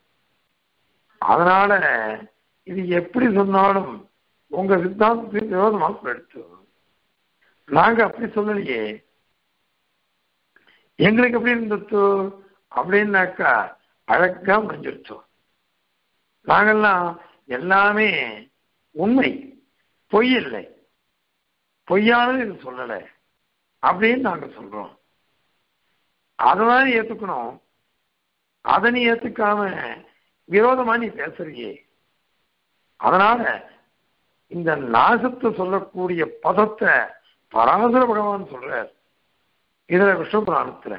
அதனால இது எப்படி சொன்னாலும் உங்க சித்தாந்தத்துக்கு விரோதமாக எடுத்து நாங்க அப்படி சொல்லலையே எங்களுக்கு எப்படி இருந்துச்சு அப்படின்னாக்கா அழகா முடிஞ்சிருச்சோம் நாங்கெல்லாம் எல்லாமே உண்மை பொய் இல்லை பொய்யானது இது சொல்லலை அப்படின்னு நாங்க சொல்றோம் அதனால ஏத்துக்கணும் அதை நீ ஏத்துக்காம விரோதமா நீ பேசுறியே அதனால இந்த நாசத்தை சொல்லக்கூடிய பதத்தை பராசர பகவான் சொல்றார் இதுல விஷ்ணு புராணத்துல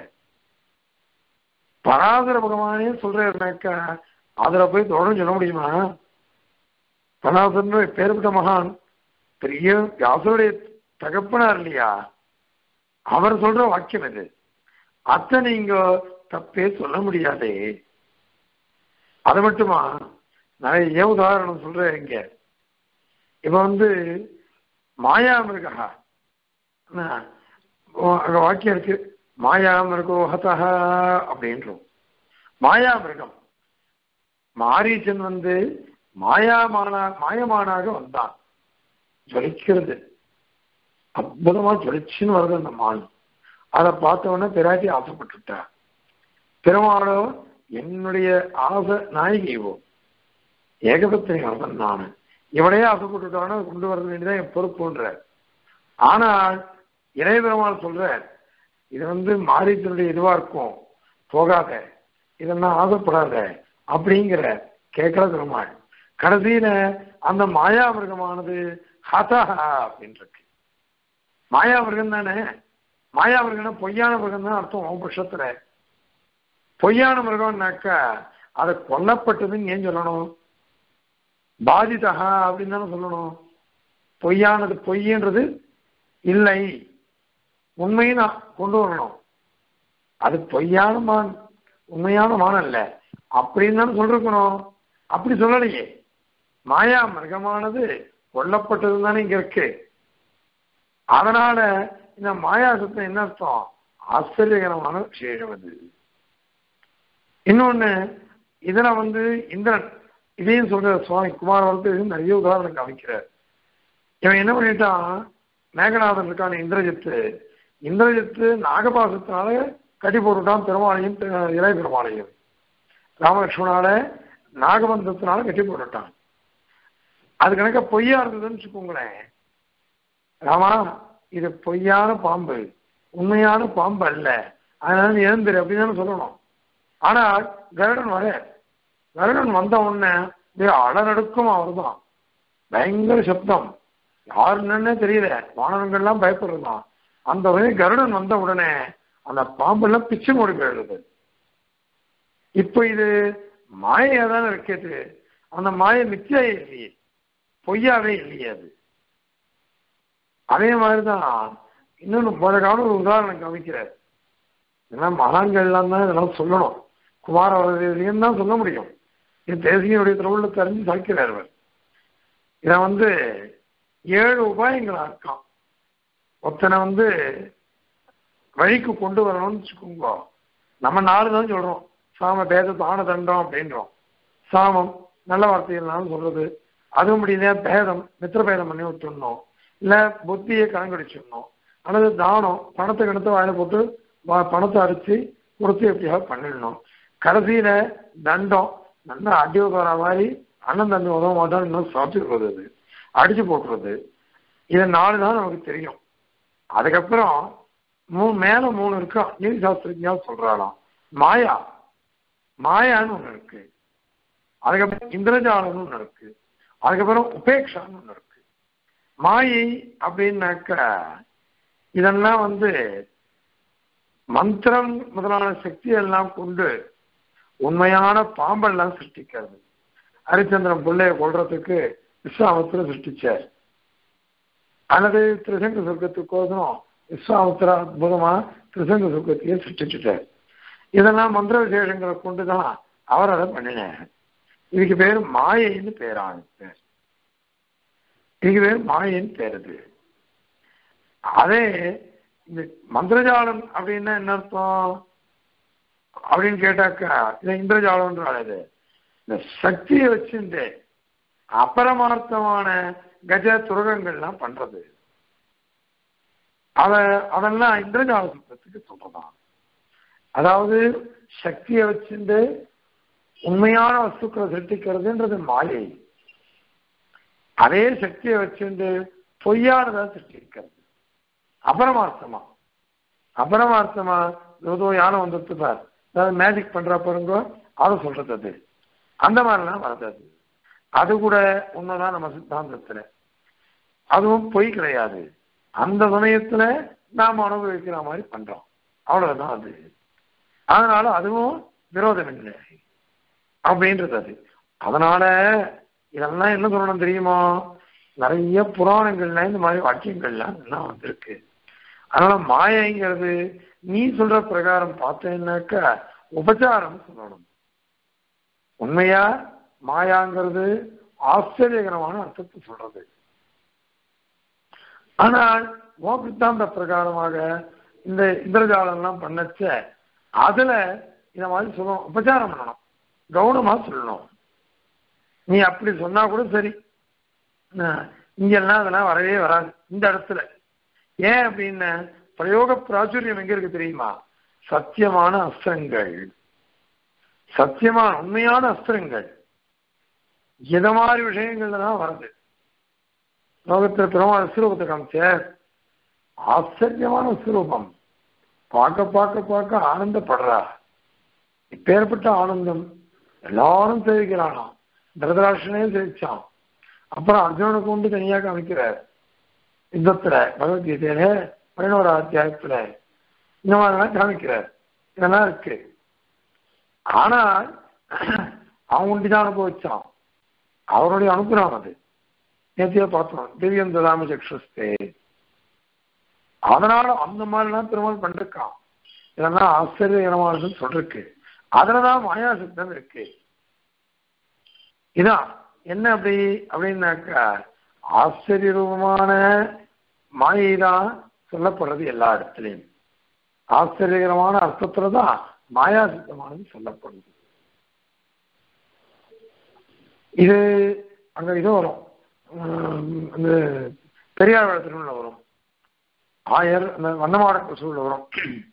பராசர பகவானே சொல்றாருனாக்கா அதுல போய் தொடர்ந்து சொல்ல முடியுமா பராசரன் பேர்பட்ட மகான் பெரிய வியாசருடைய தகப்பனார் இல்லையா அவர் சொல்ற வாக்கியம் இது அத்தை நீங்க தப்பே சொல்ல முடியாதே அது மட்டுமா நான் ஏன் உதாரணம் சொல்றேன் இங்க இப்ப வந்து மாயா மிருகா அங்க வாக்கியம் இருக்கு மாயா மிருகோ ஹதா அப்படின்றோம் மாயா மிருகம் மாரீச்சன் வந்து மாயாமானா மாயமானாக வந்தான் ஜொலிக்கிறது அற்புதமா ஜொலிச்சுன்னு வருது அந்த மான் அதை பார்த்த உடனே பிராட்டி ஆசைப்பட்டுட்டா பெருமாளோ என்னுடைய ஆசை நாயகிவோ ஏகபத்திரி அவன் நான் இவனையே ஆசைப்பட்டுட்டானோ கொண்டு வர வேண்டியதான் என் பொறுப்புன்ற ஆனால் இறை பெருமாள் சொல்ற இது வந்து மாரீச்சனுடைய இதுவா இருக்கும் போகாத இதெல்லாம் ஆசைப்படாத அப்படிங்கிற கேட்கல பெருமாள் கடைசியில அந்த மாயாமிருகமானது ஹதா அப்படின்னு இருக்கு மாயாமிருகம் தானே மாயாமிருகம்னா பொய்யான மிருகம் தான் அர்த்தம் உன் பட்சத்துல பொய்யான மிருகம்னாக்கா அதை கொல்லப்பட்டதுன்னு ஏன் சொல்லணும் பாதிதா அப்படின்னு தானே சொல்லணும் பொய்யானது பொய்ன்றது இல்லை உண்மையை நான் கொண்டு வரணும் அது பொய்யான மான் உண்மையான மான் அல்ல அப்படின்னு தானே சொல்லிருக்கணும் அப்படி சொல்லலையே மாயா மிருகமானது கொல்லப்பட்டது தானே இங்க இருக்கு அதனால இந்த மாயாசத்தம் என்ன அர்த்தம் ஆச்சரியகரமான விஷயம் அது இன்னொன்னு இதுல வந்து இந்திரன் இதையும் சொல்ற சுவாமி குமார் வந்து நிறைய உதாரணம் காமிக்கிறார் இவன் என்ன பண்ணிட்டான் மேகநாதன் இருக்கான இந்திரஜித்து இந்திரஜித்து நாகபாசத்தினால கட்டி போட்டுட்டான் பெருமாளையும் இளைய பெருமாளையும் ராமலட்சுமணால நாகபந்தத்தினால கட்டி போட்டுட்டான் அது கணக்க பொய்யா இருந்ததுன்னு வச்சுக்கோங்களேன் ராமா இது பொய்யான பாம்பு உண்மையான பாம்பு அல்ல அதனால நீ எழுந்துரு அப்படின்னு சொல்லணும் ஆனா கருடன் வர கருடன் வந்த உடனே அலநடுக்கும் அவர் தான் பயங்கர சப்தம் யாருன்னு தெரியல வானவங்கள்லாம் பயப்படுறதுதான் அந்த உடனே கருடன் வந்த உடனே அந்த பாம்பெல்லாம் பிச்சு மூடி போயிடுது இப்ப இது மாயையா தானே இருக்கிறது அந்த மாயை மித்தியாயே இல்லையே பொய்யாவே இல்லையே அது அதே மாதிரிதான் இன்னொன்னு போன காலம் ஒரு உதாரணம் காமிக்கிறார் இதெல்லாம் மகான்கள்லாம் தான் இதெல்லாம் சொல்லணும் குமார வரதையும் தான் சொல்ல முடியும் இது தேசியனுடைய திருவுள்ள தெரிஞ்சு சாய்க்கிறார் அவர் இதை வந்து ஏழு உபாயங்களா இருக்கான் ஒருத்தனை வந்து வழிக்கு கொண்டு வரணும்னு வச்சுக்கோங்க நம்ம நாலு தான் சொல்றோம் சாம பேத தான தண்டம் அப்படின்றோம் சாமம் நல்ல வார்த்தைகள்னாலும் சொல்றது அதுவும் முடியல பேதம் மித்திர பேதம் பண்ணி விட்டுடணும் இல்ல புத்தியை கணக்கடிச்சிடணும் அல்லது தானம் பணத்தை கணத்தை வாயில போட்டு பணத்தை அடிச்சு கொடுத்து எப்படியாவது பண்ணிடணும் கடைசியில தண்டம் நல்லா அடி உதவுற மாதிரி அண்ணன் தம்பி உதவ மாட்டான்னு இன்னும் சாப்பிட்டு அது அடிச்சு போட்டுறது இது நாலு தான் நமக்கு தெரியும் அதுக்கப்புறம் மூணு மேல மூணு இருக்கா நீதி சாஸ்திரஜா சொல்றாளாம் மாயா மாயான்னு ஒண்ணு இருக்கு அதுக்கப்புறம் இந்திரஜாலம்னு ஒண்ணு இருக்கு அதுக்கப்புறம் உபேக்ஷான்னு ஒண்ணு இருக்கு மாயை அப்படின்னாக்க இதெல்லாம் வந்து மந்திரம் முதலான சக்தி எல்லாம் கொண்டு உண்மையான பாம்பெல்லாம் சிருஷ்டிக்கிறது ஹரிச்சந்திரன் பிள்ளைய கொள்றதுக்கு விஸ்வாமத்திர சிருஷ்டிச்சார் அல்லது திருசங்க சொர்க்கத்துக்கோசரம் விஸ்வாமத்திர அற்புதமா திருசங்க சொர்க்கத்தையே சிருஷ்டிச்சுட்டார் இதெல்லாம் மந்திர விசேஷங்களை கொண்டுதான் அவர் அதை பண்ணினார் இதுக்கு பேர் மாயைன்னு பேரான பேர் இதுக்கு பேர் மாயைன்னு பேர் அது அதே இந்த மந்திரஜாலம் அப்படின்னா என்ன அர்த்தம் அப்படின்னு கேட்டாக்கா இது இந்திரஜாலம்ன்றால் இது இந்த சக்தியை வச்சுட்டு அபரமார்த்தமான கஜ துரகங்கள்லாம் பண்றது அத அதெல்லாம் இந்திரஜால சுத்தத்துக்கு சொல்றதான் அதாவது சக்தியை வச்சுட்டு உண்மையான வஸ்துக்களை சிருஷ்டிக்கிறதுன்றது மாயை அதே சக்தியை வச்சுட்டு பொய்யானதா சிருஷ்டிக்கிறது அபரமார்த்தமா அபரமார்த்தமா ஏதோ யானை வந்துட்டு பார் அதாவது மேஜிக் பண்ற பாருங்க அதை சொல்றது அது அந்த மாதிரிலாம் வருது அது அது கூட உண்மைதான் நம்ம சித்தாந்தத்துல அதுவும் பொய் கிடையாது அந்த சமயத்துல நாம் அனுபவிக்கிற மாதிரி பண்றோம் அவ்வளவுதான் அது அதனால அதுவும் விரோதம் இல்லை அப்படின்றது அது அதனால இதெல்லாம் என்ன சொல்லணும் தெரியுமா நிறைய புராணங்கள்ல இந்த மாதிரி வாக்கியங்கள்லாம் எல்லாம் வந்திருக்கு அதனால மாயைங்கிறது நீ சொல்ற பிரகாரம் பார்த்தேன்னாக்கா உபச்சாரம் சொல்லணும் உண்மையா மாயாங்கிறது ஆச்சரியகரமான அர்த்தத்தை சொல்றது ஆனால் மோகித்தாந்த பிரகாரமாக இந்த இந்திரஜாலம்லாம் பண்ணச்ச அதுல இந்த மாதிரி சொல்லணும் உபச்சாரம் பண்ணணும் கவனமா சொல்லணும் நீ அப்படி சொன்னா கூட சரி இங்கெல்லாம் அதெல்லாம் வரவே வராது இந்த இடத்துல ஏன் அப்படின்னு பிரயோக பிராச்சுரியம் எங்க இருக்கு தெரியுமா சத்தியமான அஸ்திரங்கள் சத்தியமான உண்மையான அஸ்திரங்கள் இத மாதிரி விஷயங்கள்ல தான் வருது லோகத்துல பெருமாள் விஸ்வரூபத்தை காமிச்சார் ஆச்சரியமான விஸ்வரூபம் பார்க்க பார்க்க பார்க்க ஆனந்தப்படுறா இப்பேற்பட்ட ஆனந்தம் எல்லாரும் சேவிக்கிறானாம் தரதராஷ்டனே சேவிச்சான் அப்புறம் அர்ஜுனனுக்கு கொண்டு தனியா காமிக்கிறார் யுத்தத்துல பகவத்கீதையில பதினோரா அத்தியாயத்துல இந்த மாதிரிலாம் காமிக்கிறார் இதெல்லாம் இருக்கு ஆனால் அவன் ஒண்டிதான் அனுபவிச்சான் அவருடைய அனுகிரகம் அது நேத்தியா பார்த்தோம் திவ்யம் ததாம சக்ஷஸ்தே அதனால அந்த மாதிரிலாம் பெருமாள் பண்ணிருக்கான் இதெல்லாம் ஆச்சரியகரமானதுன்னு சொல்லிருக்கு அதுலதான் மாயா சித்தம் இருக்கு இதான் என்ன அப்படி அப்படின்னாக்கா ஆச்சரிய ரூபமான மாயை தான் சொல்லப்படுறது எல்லா இடத்துலையும் ஆச்சரியகரமான அர்த்தத்துல தான் மாயா சித்தமானது சொல்லப்படுது இது அங்க இது வரும் உம், அந்த பெரியார் வளத்தினுள்ள வரும் ஆயர் அந்த வண்ணமாட கொசுல வரும்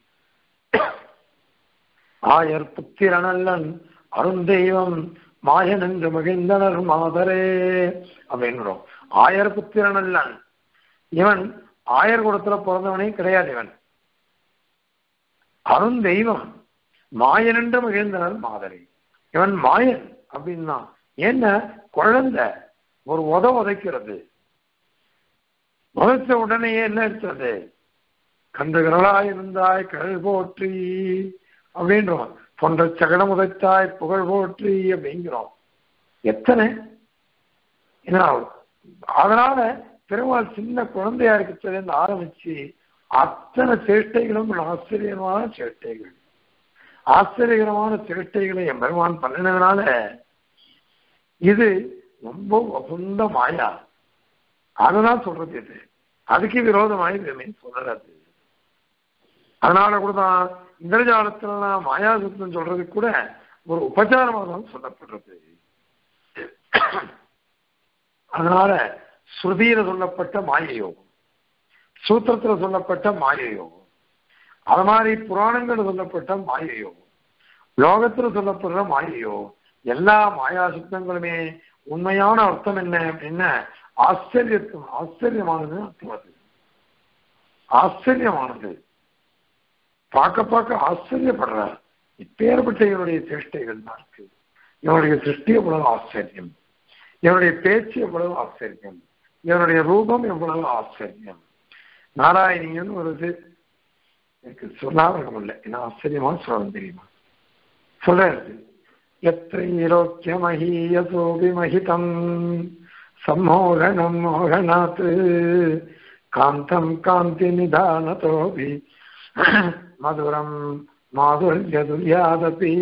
ஆயர் புத்திரனல்லன் அருந்தெய்வம் மாயன் என்று மகிழ்ந்தனர் மாதரே அப்படின்னு வரும் ஆயர் புத்திரனல்லன் இவன் ஆயர் குலத்துல பிறந்தவனே கிடையாது இவன் அருந்தெய்வம் மாயன் என்று மகிழ்ந்தனர் மாதரே இவன் மாயன் அப்படின்னா என்ன குழந்தை ஒரு உத உதைக்கிறது உதைச்ச உடனேயே என்ன இருக்கிறது கன்றுகளாய் இருந்தாய் கழல் போற்றி அப்படின்றோம் தொன்ற சகடம் உதைத்தாய் புகழ் போற்றி அப்படிங்கிறோம் எத்தனை ஏன்னா அதனால பெருமாள் சின்ன குழந்தையா இருக்கிறதுலேருந்து ஆரம்பிச்சு அத்தனை சேட்டைகளும் ஆச்சரியமான சேட்டைகள் ஆச்சரியகரமான சேட்டைகளை என் பெருமான் பண்ணினதுனால இது ரொம்ப வசந்த மாயா அததான் சொல்றது இது அதுக்கு விரோதமாய் இதுமே சொல்றது அதனால கூட தான் இந்திரஜாலத்துலாம் மாயாசுத்தம் சொல்றது கூட ஒரு உபச்சாரமாக தான் சொல்லப்படுறது அதனால ஸ்ருதியில சொல்லப்பட்ட மாய யோகம் சூத்திரத்துல சொல்லப்பட்ட மாய யோகம் அது மாதிரி புராணங்கள் சொல்லப்பட்ட மாய யோகம் லோகத்துல சொல்லப்படுற மாய யோகம் எல்லா மாயா சுத்தங்களுமே உண்மையான அர்த்தம் என்ன அப்படின்னா ஆச்சரியத்துவம் ஆச்சரியமானது அர்த்தம் அது ஆச்சரியமானது பார்க்க பார்க்க ஆச்சரியப்படுறார் இப்பேற்பட்ட இவனுடைய சேஷ்டைகள் தான் இருக்கு இவனுடைய சிருஷ்டி எவ்வளவு ஆச்சரியம் இவனுடைய பேச்சு எவ்வளவு ஆச்சரியம் இவனுடைய ரூபம் எவ்வளவு ஆச்சரியம் நாராயணியன் ஒரு இது எனக்கு சொல்லாம இல்லை என்ன ஆச்சரியமா சொல்ல தெரியுமா சொல்றது எத்திரைரோக்கியமஹீயசோபிமஹிதம் சம்மோகனம் மோகனாத் காந்தம் காந்தி நிதானதோபி மதுரம் மாதுர்யதுல்யாதபி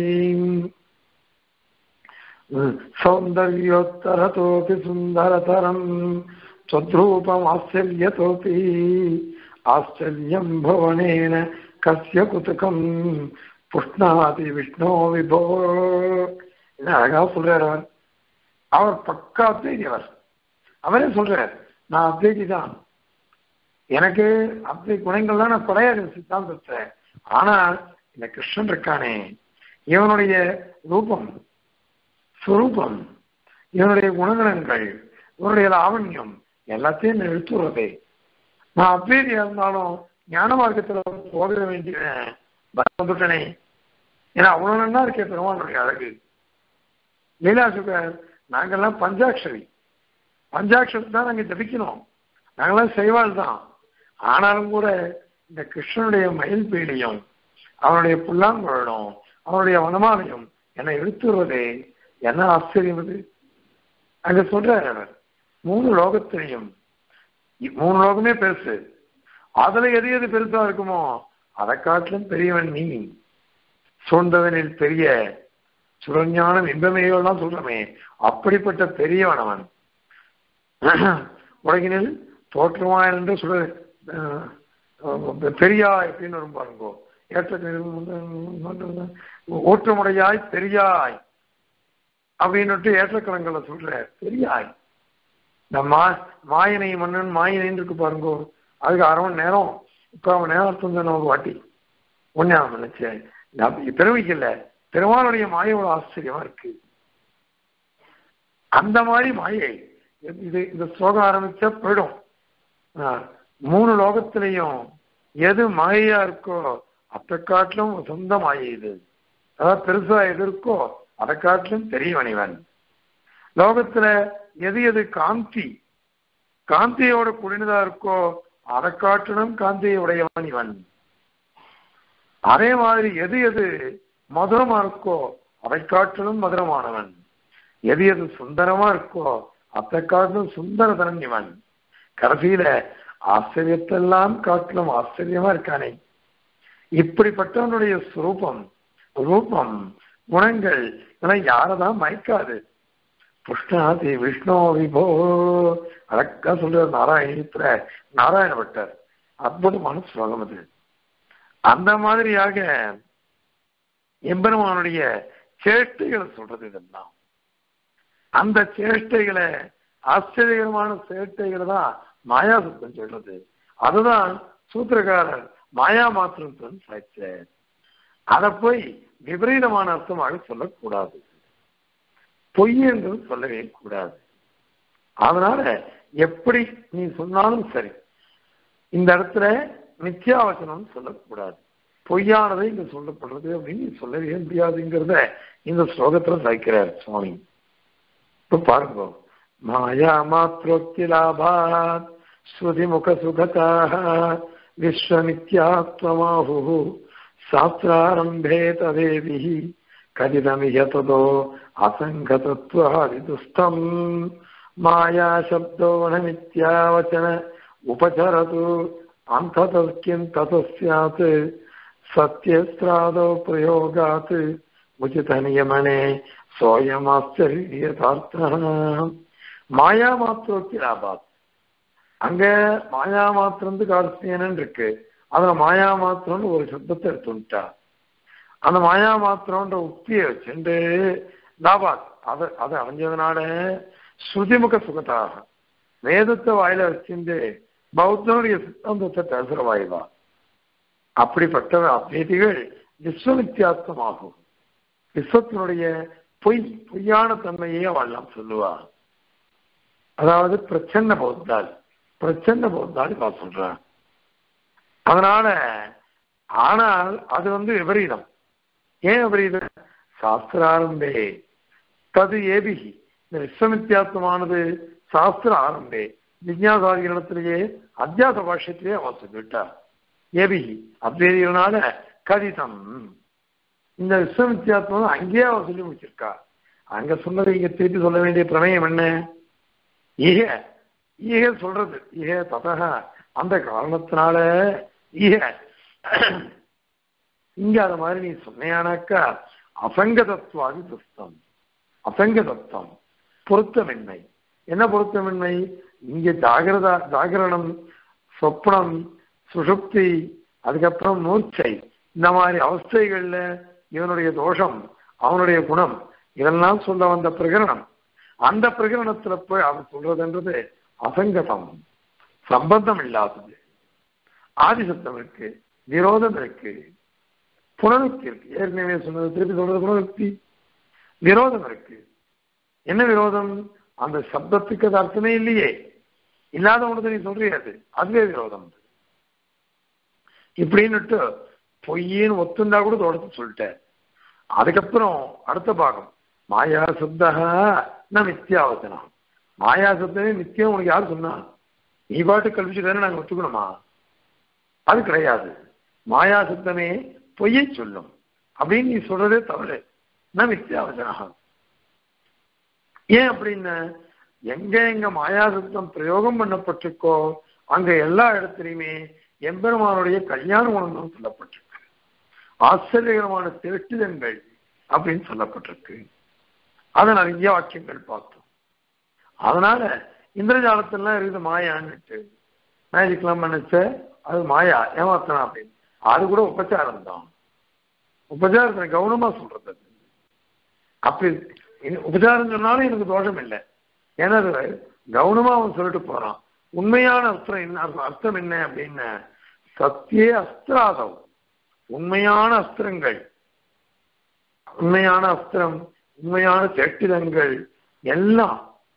सौन्दर्योत्तरतोऽपि सुन्दरतरम् त्वद्रूपमाश्चर्यतोऽपि आश्चर्यम् भुवनेन कस्य कुतुकम् புஷ்ணாதி விஷ்ணோ விபோ என்ன அழகா சொல்றார் அவர் அவர் பக்கா அத்வைதி அவர் அவரே சொல்றார் நான் அத்வைதி தான் எனக்கு அத்வை குணங்கள் தான் நான் குறையாது சித்தாந்தத்தை ஆனால் இந்த கிருஷ்ணன் இருக்கானே இவனுடைய ரூபம் சுரூபம் இவனுடைய குணநலன்கள் இவனுடைய லாவண்யம் எல்லாத்தையும் நான் எடுத்துடுறதே நான் அத்வைதியா இருந்தாலும் ஞான மார்க்கத்துல போக வேண்டிய வந்துட்டனே ஏன்னா அவ்வளவு நல்லா இருக்கே பெருமானுடைய அழகு லீலா சுகர் நாங்கெல்லாம் பஞ்சாட்சரி பஞ்சாட்சரி தான் நாங்க ஜபிக்கணும் நாங்கெல்லாம் செய்வாள் தான் ஆனாலும் கூட இந்த கிருஷ்ணனுடைய மயில் பீலியும் அவனுடைய புல்லாங்குழலும் அவனுடைய வனமாலையும் என்னை எடுத்துடுறதே என்ன ஆச்சரியம் அது அங்க சொல்றாரு அவர் மூணு லோகத்திலையும் மூணு லோகமே பெருசு அதுல எது எது பெருசா இருக்குமோ அதை காட்டிலும் பெரியவன் நீ சூழ்ந்தவனில் பெரிய சுரஞானம் இன்பமேயெல்லாம் சொல்றமே அப்படிப்பட்ட பெரியவன் அவன் உலகினில் தோற்றுவான் என்று சொல்ல பெரியாய் அப்படின்னு வரும் பாருங்கோ ஏற்ற ஊற்றமுடையாய் பெரியாய் அப்படின்னுட்டு ஏற்றக்கலங்களை சொல்ற பெரியாய் இந்த மா மாயனை மன்னன் மாயனைன்னு இருக்கு பாருங்கோ அதுக்கு அரை மணி நேரம் முக்கால் மணி நேரம் அர்த்தம் தானே ஒரு வாட்டி ஒன்னே நினைச்சேன் பெருமைக்கல பெருமானுடைய மாயோட ஆச்சரியமா இருக்கு அந்த மாதிரி மாயை இது இந்த ஸ்லோகம் ஆரம்பிச்சா போயிடும் மூணு லோகத்திலையும் எது மாயையா இருக்கோ அதை காட்டிலும் சொந்த மாயை இது அதாவது பெருசா எது இருக்கோ அதை காட்டிலும் பெரியவன் இவன் லோகத்துல எது எது காந்தி காந்தியோட குடினதா இருக்கோ அதை காட்டிலும் காந்தியை உடையவன் இவன் அதே மாதிரி எது எது மதுரமா இருக்கோ அதை காட்டிலும் மதுரமானவன் எது எது சுந்தரமா இருக்கோ அதை காட்டிலும் சுந்தரதனன் இவன் கடைசியில ஆச்சரியத்தெல்லாம் காட்டிலும் ஆச்சரியமா இருக்கானே இப்படிப்பட்டவனுடைய சுரூபம் ரூபம் குணங்கள் இதெல்லாம் யாரதான் மயக்காது புஷ்ணாதி விஷ்ணு விபோ அழகா சொல்ற நாராயணத்துல நாராயண பட்டர் அற்புதமான ஸ்லோகம் அது அந்த மாதிரியாக எம்பெருமானுடைய சேஷ்டைகளை சொல்றது இதெல்லாம் அந்த சேஷ்டைகளை ஆச்சரியகரமான சேட்டைகளை தான் மாயாசத்தம் சொல்றது அதுதான் சூத்திரக்காரர் மாயா மாத்திரம் சாய்ச்சார் அதை போய் விபரீதமான அர்த்தமாக சொல்லக்கூடாது பொய் என்று சொல்லவே கூடாது அதனால எப்படி நீ சொன்னாலும் சரி இந்த இடத்துல நித்தியாவசனம் சொல்லக்கூடாது பொய்யானதை இங்க சொல்லப்படுறது அப்படின்னு நீ சொல்லவே முடியாதுங்கிறத இந்த ஸ்லோகத்துல சாய்க்கிறார் சுவாமி இப்ப பாருங்க மாயா மாத்திரோக்தி லாபாத் ஸ்ருதி முக சுகதாக விஸ்வமித்யாத்வமாஹு சாஸ்திராரம்பே ததேவி கதிதமிக ததோ அசங்கதத்வாதிதுஸ்தம் மாயா சப்தோனமித்யாவச்சன உபச்சரது அந்ததஸ்கிம் தத ஸ்யாத் சத்யஸ்திராதோ பிரயோகாத் உச்சித நியமனே சோயமாச்சரியதார்த்த மாயா மாத்திரோக்கி லாபாத் அங்க மாயா மாத்திரந்து கார்த்தியனன் இருக்கு அதுல மாயா மாத்திரம்னு ஒரு சப்தத்தை எடுத்துட்டா அந்த மாயா மாத்திரம்ன்ற உக்தியை வச்சுட்டு லாபாத் அதை அதை அடைஞ்சதுனால ஸ்ருதிமுக சுகத்தாக வேதத்தை வாயில வச்சுட்டு பௌத்தனுடைய சித்தாந்தத்தை பேசுற வாய்வா அப்படிப்பட்ட அத்வைதிகள் விஸ்வமித்தியாத்வமாகும் விஸ்வத்தினுடைய பொய் பொய்யான தன்மையே அவெல்லாம் சொல்லுவா அதாவது பிரச்சன்ன பௌத்தாள் பிரச்சன்ன பௌத்தாள் இவா சொல்றான் அதனால ஆனால் அது வந்து விபரீதம் ஏன் விபரீதம் சாஸ்திராரம்பே தது ஏபிகி இந்த விஸ்வமித்தியாத்வமானது சாஸ்திர ஆரம்பே விஜயாசாரிகளிடத்திலேயே அத்தியாச பாஷ்யத்திலேயே அவன் சொல்லிவிட்டார் ஏபிகி அத்வேதிகளால கதிதம் இந்த விஸ்வமித்தியாத்வம் அங்கேயே அவன் சொல்லி முடிச்சிருக்கா அங்க சொன்னதை இங்க திருப்பி சொல்ல வேண்டிய பிரமேயம் என்ன ஈக ஈக சொல்றது ஈக ததக அந்த காரணத்தினால ஈக இங்க அது மாதிரி நீ சொன்னையானாக்கா அசங்கதத்துவாதி துஸ்தம் அசங்கதத்துவம் பொருத்தமின்மை என்ன பொருத்தமின்மை இங்க ஜாகிரதா ஜாகரணம் சொப்னம் சுஷுப்தி அதுக்கப்புறம் மூர்ச்சை இந்த மாதிரி அவஸ்தைகள்ல இவனுடைய தோஷம் அவனுடைய குணம் இதெல்லாம் சொல்ல வந்த பிரகரணம் அந்த பிரகரணத்துல போய் அவர் சொல்றதுன்றது அசங்கதம் சம்பந்தம் இல்லாதது ஆதிசத்தம் இருக்கு விரோதம் இருக்கு புனருக்தி இருக்கு ஏற்கனவே சொன்னது திருப்பி சொல்றது புனருக்தி விரோதம் இருக்கு என்ன விரோதம் அந்த சப்தத்துக்கு அது அர்த்தமே இல்லையே இல்லாத ஒன்று நீ சொல்றியாது அதுவே விரோதம் இப்படின்னுட்டு பொய்யின்னு ஒத்துண்டா கூட தொடர்ந்து சொல்லிட்டேன் அதுக்கப்புறம் அடுத்த பாகம் மாயா சப்தா நான் மித்தியாவசனம் மாயா சப்தமே நித்தியம் உனக்கு யார் சொன்னா நீ பாட்டு கல்விச்சு தானே நாங்கள் ஒத்துக்கணுமா அது கிடையாது மாயா சப்தமே பொய்யை சொல்லும் அப்படின்னு நீ சொல்றதே தவறு நான் மித்தியாவசனம் ஏன் அப்படின்னு எங்க எங்க மாயாசப்தம் பிரயோகம் பண்ணப்பட்டிருக்கோ அங்க எல்லா இடத்துலையுமே எம்பெருமானுடைய கல்யாண குணம் தான் சொல்லப்பட்டிருக்கு ஆச்சரியகரமான திரட்டுதங்கள் அப்படின்னு சொல்லப்பட்டிருக்கு அதை நிறைய வாக்கியங்கள் பார்த்தோம் அதனால இந்திரஜாலத்திலாம் இருக்குது மாயான்னுட்டு மேஜிக்லாம் பண்ணிச்ச அது மாயா ஏமாத்தனா அப்படின்னு அது கூட உபச்சாரம் தான் உபச்சாரத்தை கவனமா சொல்றது அது அப்படி உபச்சாரம் சொன்னாலும் எனக்கு தோஷம் இல்லை ஏன்னா கவனமா அவன் சொல்லிட்டு போறான் உண்மையான அஸ்திரம் என்ன அர்த்தம் என்ன அப்படின்னு சத்தியே அஸ்திராதம் உண்மையான அஸ்திரங்கள் உண்மையான அஸ்திரம் உண்மையான செட்டிதங்கள் எல்லாம்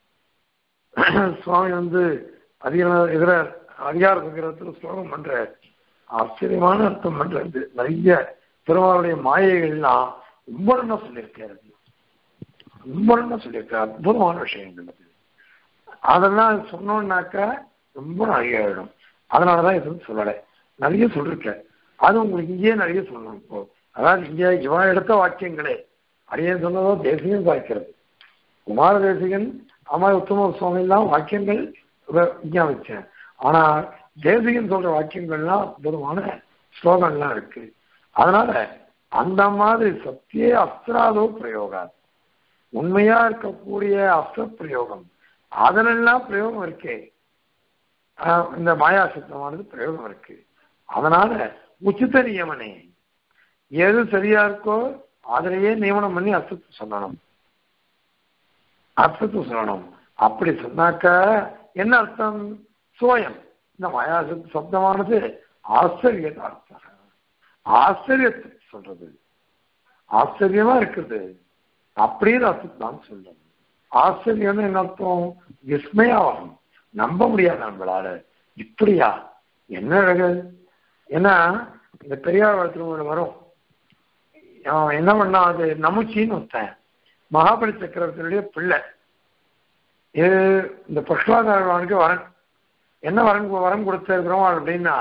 சுவாமி வந்து அதிக இதர அதிகார சங்கரத்தில் ஸ்லோகம் பண்ற ஆச்சரியமான அர்த்தம் பண்றது நிறைய பெருமாளுடைய மாயைகள்லாம் ரொம்ப நல்லா சொல்லியிருக்காரு ரொம்ப நல்லா சொல்லியிருக்காரு அற்புதமான விஷயங்கள் அது அதெல்லாம் சொன்னோம்னாக்கா ரொம்ப நிறைய ஆயிடும் அதனாலதான் எதுவும் சொல்லலை நிறைய சொல்லிருக்கேன் அது உங்களுக்கு இங்கேயே நிறைய சொல்லணும் இப்போ அதாவது இங்கே இவா எடுத்த வாக்கியங்களே அடியன் சொன்னதோ தேசியம் வாய்க்கிறது குமார தேசிகன் அம்மா உத்தம சுவாமி எல்லாம் வாக்கியங்கள் விஞ்ஞாபிச்சேன் ஆனா தேசிகன் சொல்ற வாக்கியங்கள்லாம் அற்புதமான ஸ்லோகம்லாம் இருக்கு அதனால அந்த மாதிரி சத்தியே அஸ்திராதோ பிரயோகா உண்மையா இருக்கக்கூடிய அஸ்த பிரயோகம் அதனெல்லாம் பிரயோகம் இருக்கே ஆஹ் இந்த மாயா சித்தமானது பிரயோகம் இருக்கு அதனால உச்சித நியமனே எது சரியா இருக்கோ அதிலேயே நியமனம் பண்ணி அர்த்தத்தை சொல்லணும் அர்த்தத்தை சொல்லணும் அப்படி சொன்னாக்க என்ன அர்த்தம் சோயம் இந்த மாயா சித்த சப்தமானது ஆச்சரியத்தை அர்த்தம் ஆச்சரியத்தை சொல்றது ஆச்சரியமா இருக்குது அப்படின்னு அர்த்தத்தை தான் சொல்லணும் ஆச்சரியம்னு என்ன அர்த்தம் விஸ்மயாவகம் நம்ப முடியாது நம்மளால இப்படியா என்ன அழகு ஏன்னா இந்த பெரியார் வளர்த்துல ஒன்று வரும் அவன் என்ன பண்ணா அது நமுச்சின்னு ஒருத்தன் மகாபலி சக்கரவர்த்தியுடைய பிள்ளை இது இந்த பிரஷ்லாதாரனுக்கு வரன் என்ன வரன் வரம் கொடுத்திருக்கிறோம் அப்படின்னா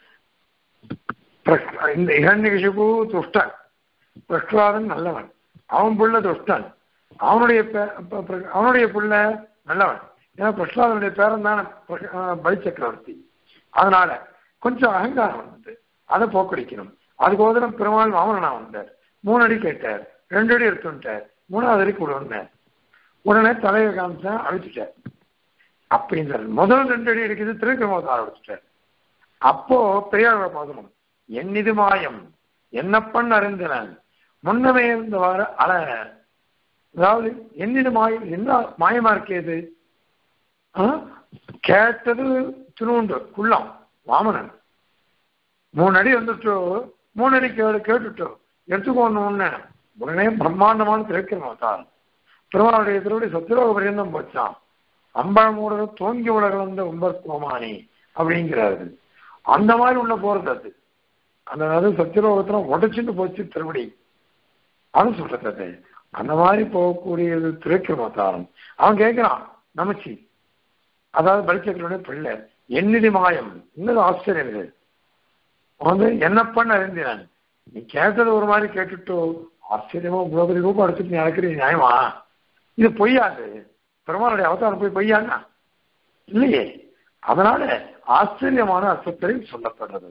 பிரஷ்- இந்த இரண்யகிஷிபு துஷ்டன் பிரஷ்லாதன் நல்லவன் அவன் புள்ள துஷ்டன் அவனுடைய பே- ப- பிர- அவனுடைய புள்ள நல்லவன் ஏன்னா பிரஷ்லாதனுடைய பேரன் தானே பிரஷ்- ஆஹ் பலி சக்கரவர்த்தி அதனால கொஞ்சம் அகங்காரம் வந்தது அதை போக்கடிக்கணும் அதுக்கோதரம் பெருமாள் வாமனனா வந்தார் மூணு அடி கேட்டார் ரெண்டு அடி எடுத்துட்டார் மூணாவது அடி கொடுன்னார் உடனே தலையை காமிச்சேன் அழிச்சுட்டார் அப்படின்றார் முதல் ரெண்டு அடி எடுக்கிறது திருக்கிரமத்தார் அழிச்சுட்டார் அப்போ பெரியாரோட பாதனம் என்னிது மாயம் என்னப்பன் அறிந்தனன் முன்னமே இருந்தவாறு அல அதாவது என்னிது மாயம் என்ன மாயமா இருக்கேது ஆ? கேட்டது திருவுண்டு குள்ளம் வாமனன் மூணு அடி வந்துட்டு மூணு அடி கேடு கேட்டுட்டு எடுத்துக்கோன்னு உடனே பிரம்மாண்டமான திரைக்கிறமாத்தான் திருமாவுடைய திருவடி சத்திரோக பரியந்தம் போச்சான் அம்பழம் ஊடக தோங்கி உலகளந்த உம்பர் கோமானி அப்படிங்கிறாரு அந்த மாதிரி உள்ள போறது அது அந்த அதாவது சத்தியலோகத்துல உடைச்சுட்டு போச்சு திருவடி அது சொல்றது அது அந்த மாதிரி போகக்கூடியது திரைக்கிரமத்தாரம் அவன் கேட்கிறான் நமச்சி அதாவது பலிச்சக்கருடைய பிள்ளை என்னிடி மாயம் இன்னும் ஆச்சரியம் இது வந்து என்ன பண்ண அறிந்தினான் நீ கேட்டது ஒரு மாதிரி கேட்டுட்டோ ஆச்சரியமா இவ்வளவு பெரிய ரூபம் எடுத்துட்டு நீ அழைக்கிறீங்க நியாயமா இது பொய்யாது பெருமாளுடைய அவதாரம் போய் பொய்யான்னா இல்லையே அதனால ஆச்சரியமான அர்த்தத்தை சொல்லப்படுறது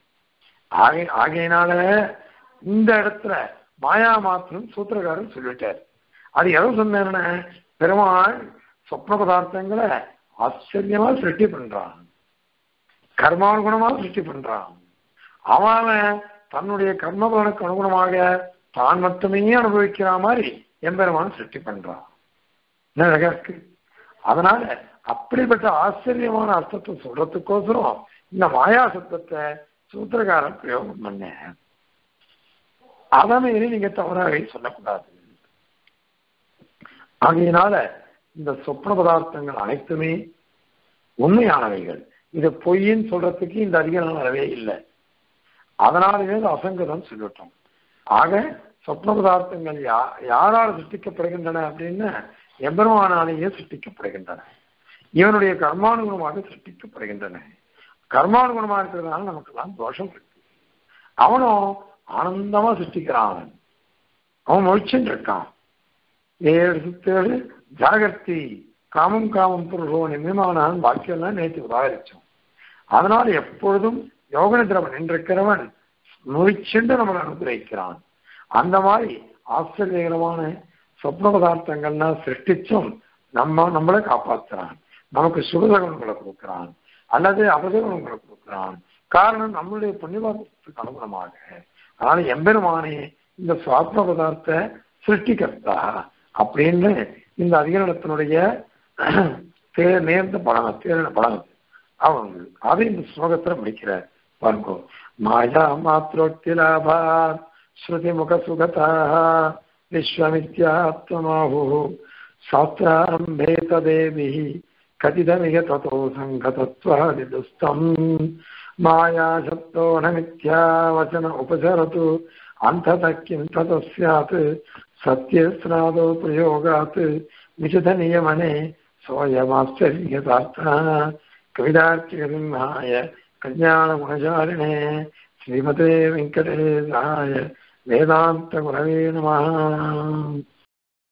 ஆகை ஆகையினால இந்த இடத்துல மாயா மாத்திரம் சூத்திரக்காரன் சொல்லிட்டார் அது எதை சொன்னேன்னா பெருமாள் சொப்ன பதார்த்தங்களை ஆச்சரியமா சிருஷ்டி பண்றான் கர்மானுகுணமா சிருஷ்டி பண்றான் அவன் தன்னுடைய கர்மபலனுக்கு அனுகுணமாக தான் மட்டுமே அனுபவிக்கிற மாதிரி எம்பெருமான் சிருஷ்டி பண்றான் என்ன அழகா இருக்கு அதனால அப்படிப்பட்ட ஆச்சரியமான அர்த்தத்தை சொல்றதுக்கோசரம் இந்த மாயா சத்தத்தை சூத்திரகாரன் பிரயோகம் பண்ண அதை மீறி நீங்க தவறாக சொல்லக்கூடாது ஆகையினால இந்த சொப்ன பதார்த்தங்கள் அனைத்துமே உண்மையானவைகள் இது பொய்ன்னு சொல்றதுக்கு இந்த அதிகாரம் வரவே இல்லை அதனாலவே இது அசங்கதம் சொல்லிட்டோம் ஆக சொப்ன பதார்த்தங்கள் யா யாரால் சிருஷ்டிக்கப்படுகின்றன அப்படின்னு எம்பெருமானாலேயே சிருஷ்டிக்கப்படுகின்றன இவனுடைய கர்மானுகுணமாக சிருஷ்டிக்கப்படுகின்றன கர்மானுகுணமா இருக்கிறதுனால நமக்கெல்லாம் தோஷம் இருக்கு அவனும் ஆனந்தமா சிருஷ்டிக்கிறான் அவன் அவன் முழிச்சுட்டு இருக்கான் ஏழு சுத்தேழு ஜாகர்த்தி காமம் காமம் புருஷோ நிமிமானான் பாக்கியெல்லாம் நேற்று உதாகரிச்சோம் அதனால எப்பொழுதும் யோகனிதிரவன் நின்றிருக்கிறவன் முழிச்சுண்டு நம்மளை அனுகிரகிக்கிறான் அந்த மாதிரி ஆச்சரியகரமான சொப்ன பதார்த்தங்கள்லாம் சிருஷ்டிச்சும் நம்ம நம்மளை காப்பாத்துறான் நமக்கு சுகதகுணங்களை கொடுக்கிறான் அல்லது அபதகுணங்களை கொடுக்கிறான் காரணம் நம்மளுடைய புண்ணியபாதத்துக்கு அனுகுணமாக அதனால எம்பெருமானே இந்த சுவாத்ம பதார்த்த சிருஷ்டிகர்த்தா அப்படின்னு இந்த அதிகரணத்தினுடைய தேர் நேர்ந்த படம் தேர்ந்த படம் அவங்க அதை இந்த ஸ்லோகத்துல முடிக்கிறார் பாருங்க மாயா மாத்திரோக்திலாபா ஸ்ருதி முக சுகதா விஸ்வமித்யாத்மாஹு சாஸ்திராரம்பே ததேவி கதிதமிக ததோ சங்கதத்வாதிதுஸ்தம் மாயா சப்தோ ந மித்யா வச்சன உபசரது அந்தத கிம் தத ஸ்யாத் சத்யஸ்நாதோ பிரயோகாத் விசுத நியமனே சோயமாச்சரியதார்த்தா கவிதார்த்திகசிம்ஹாய கல்யாண குணசாலினே ஸ்ரீமதே வெங்கடேசாய வேதாந்த குரவே நம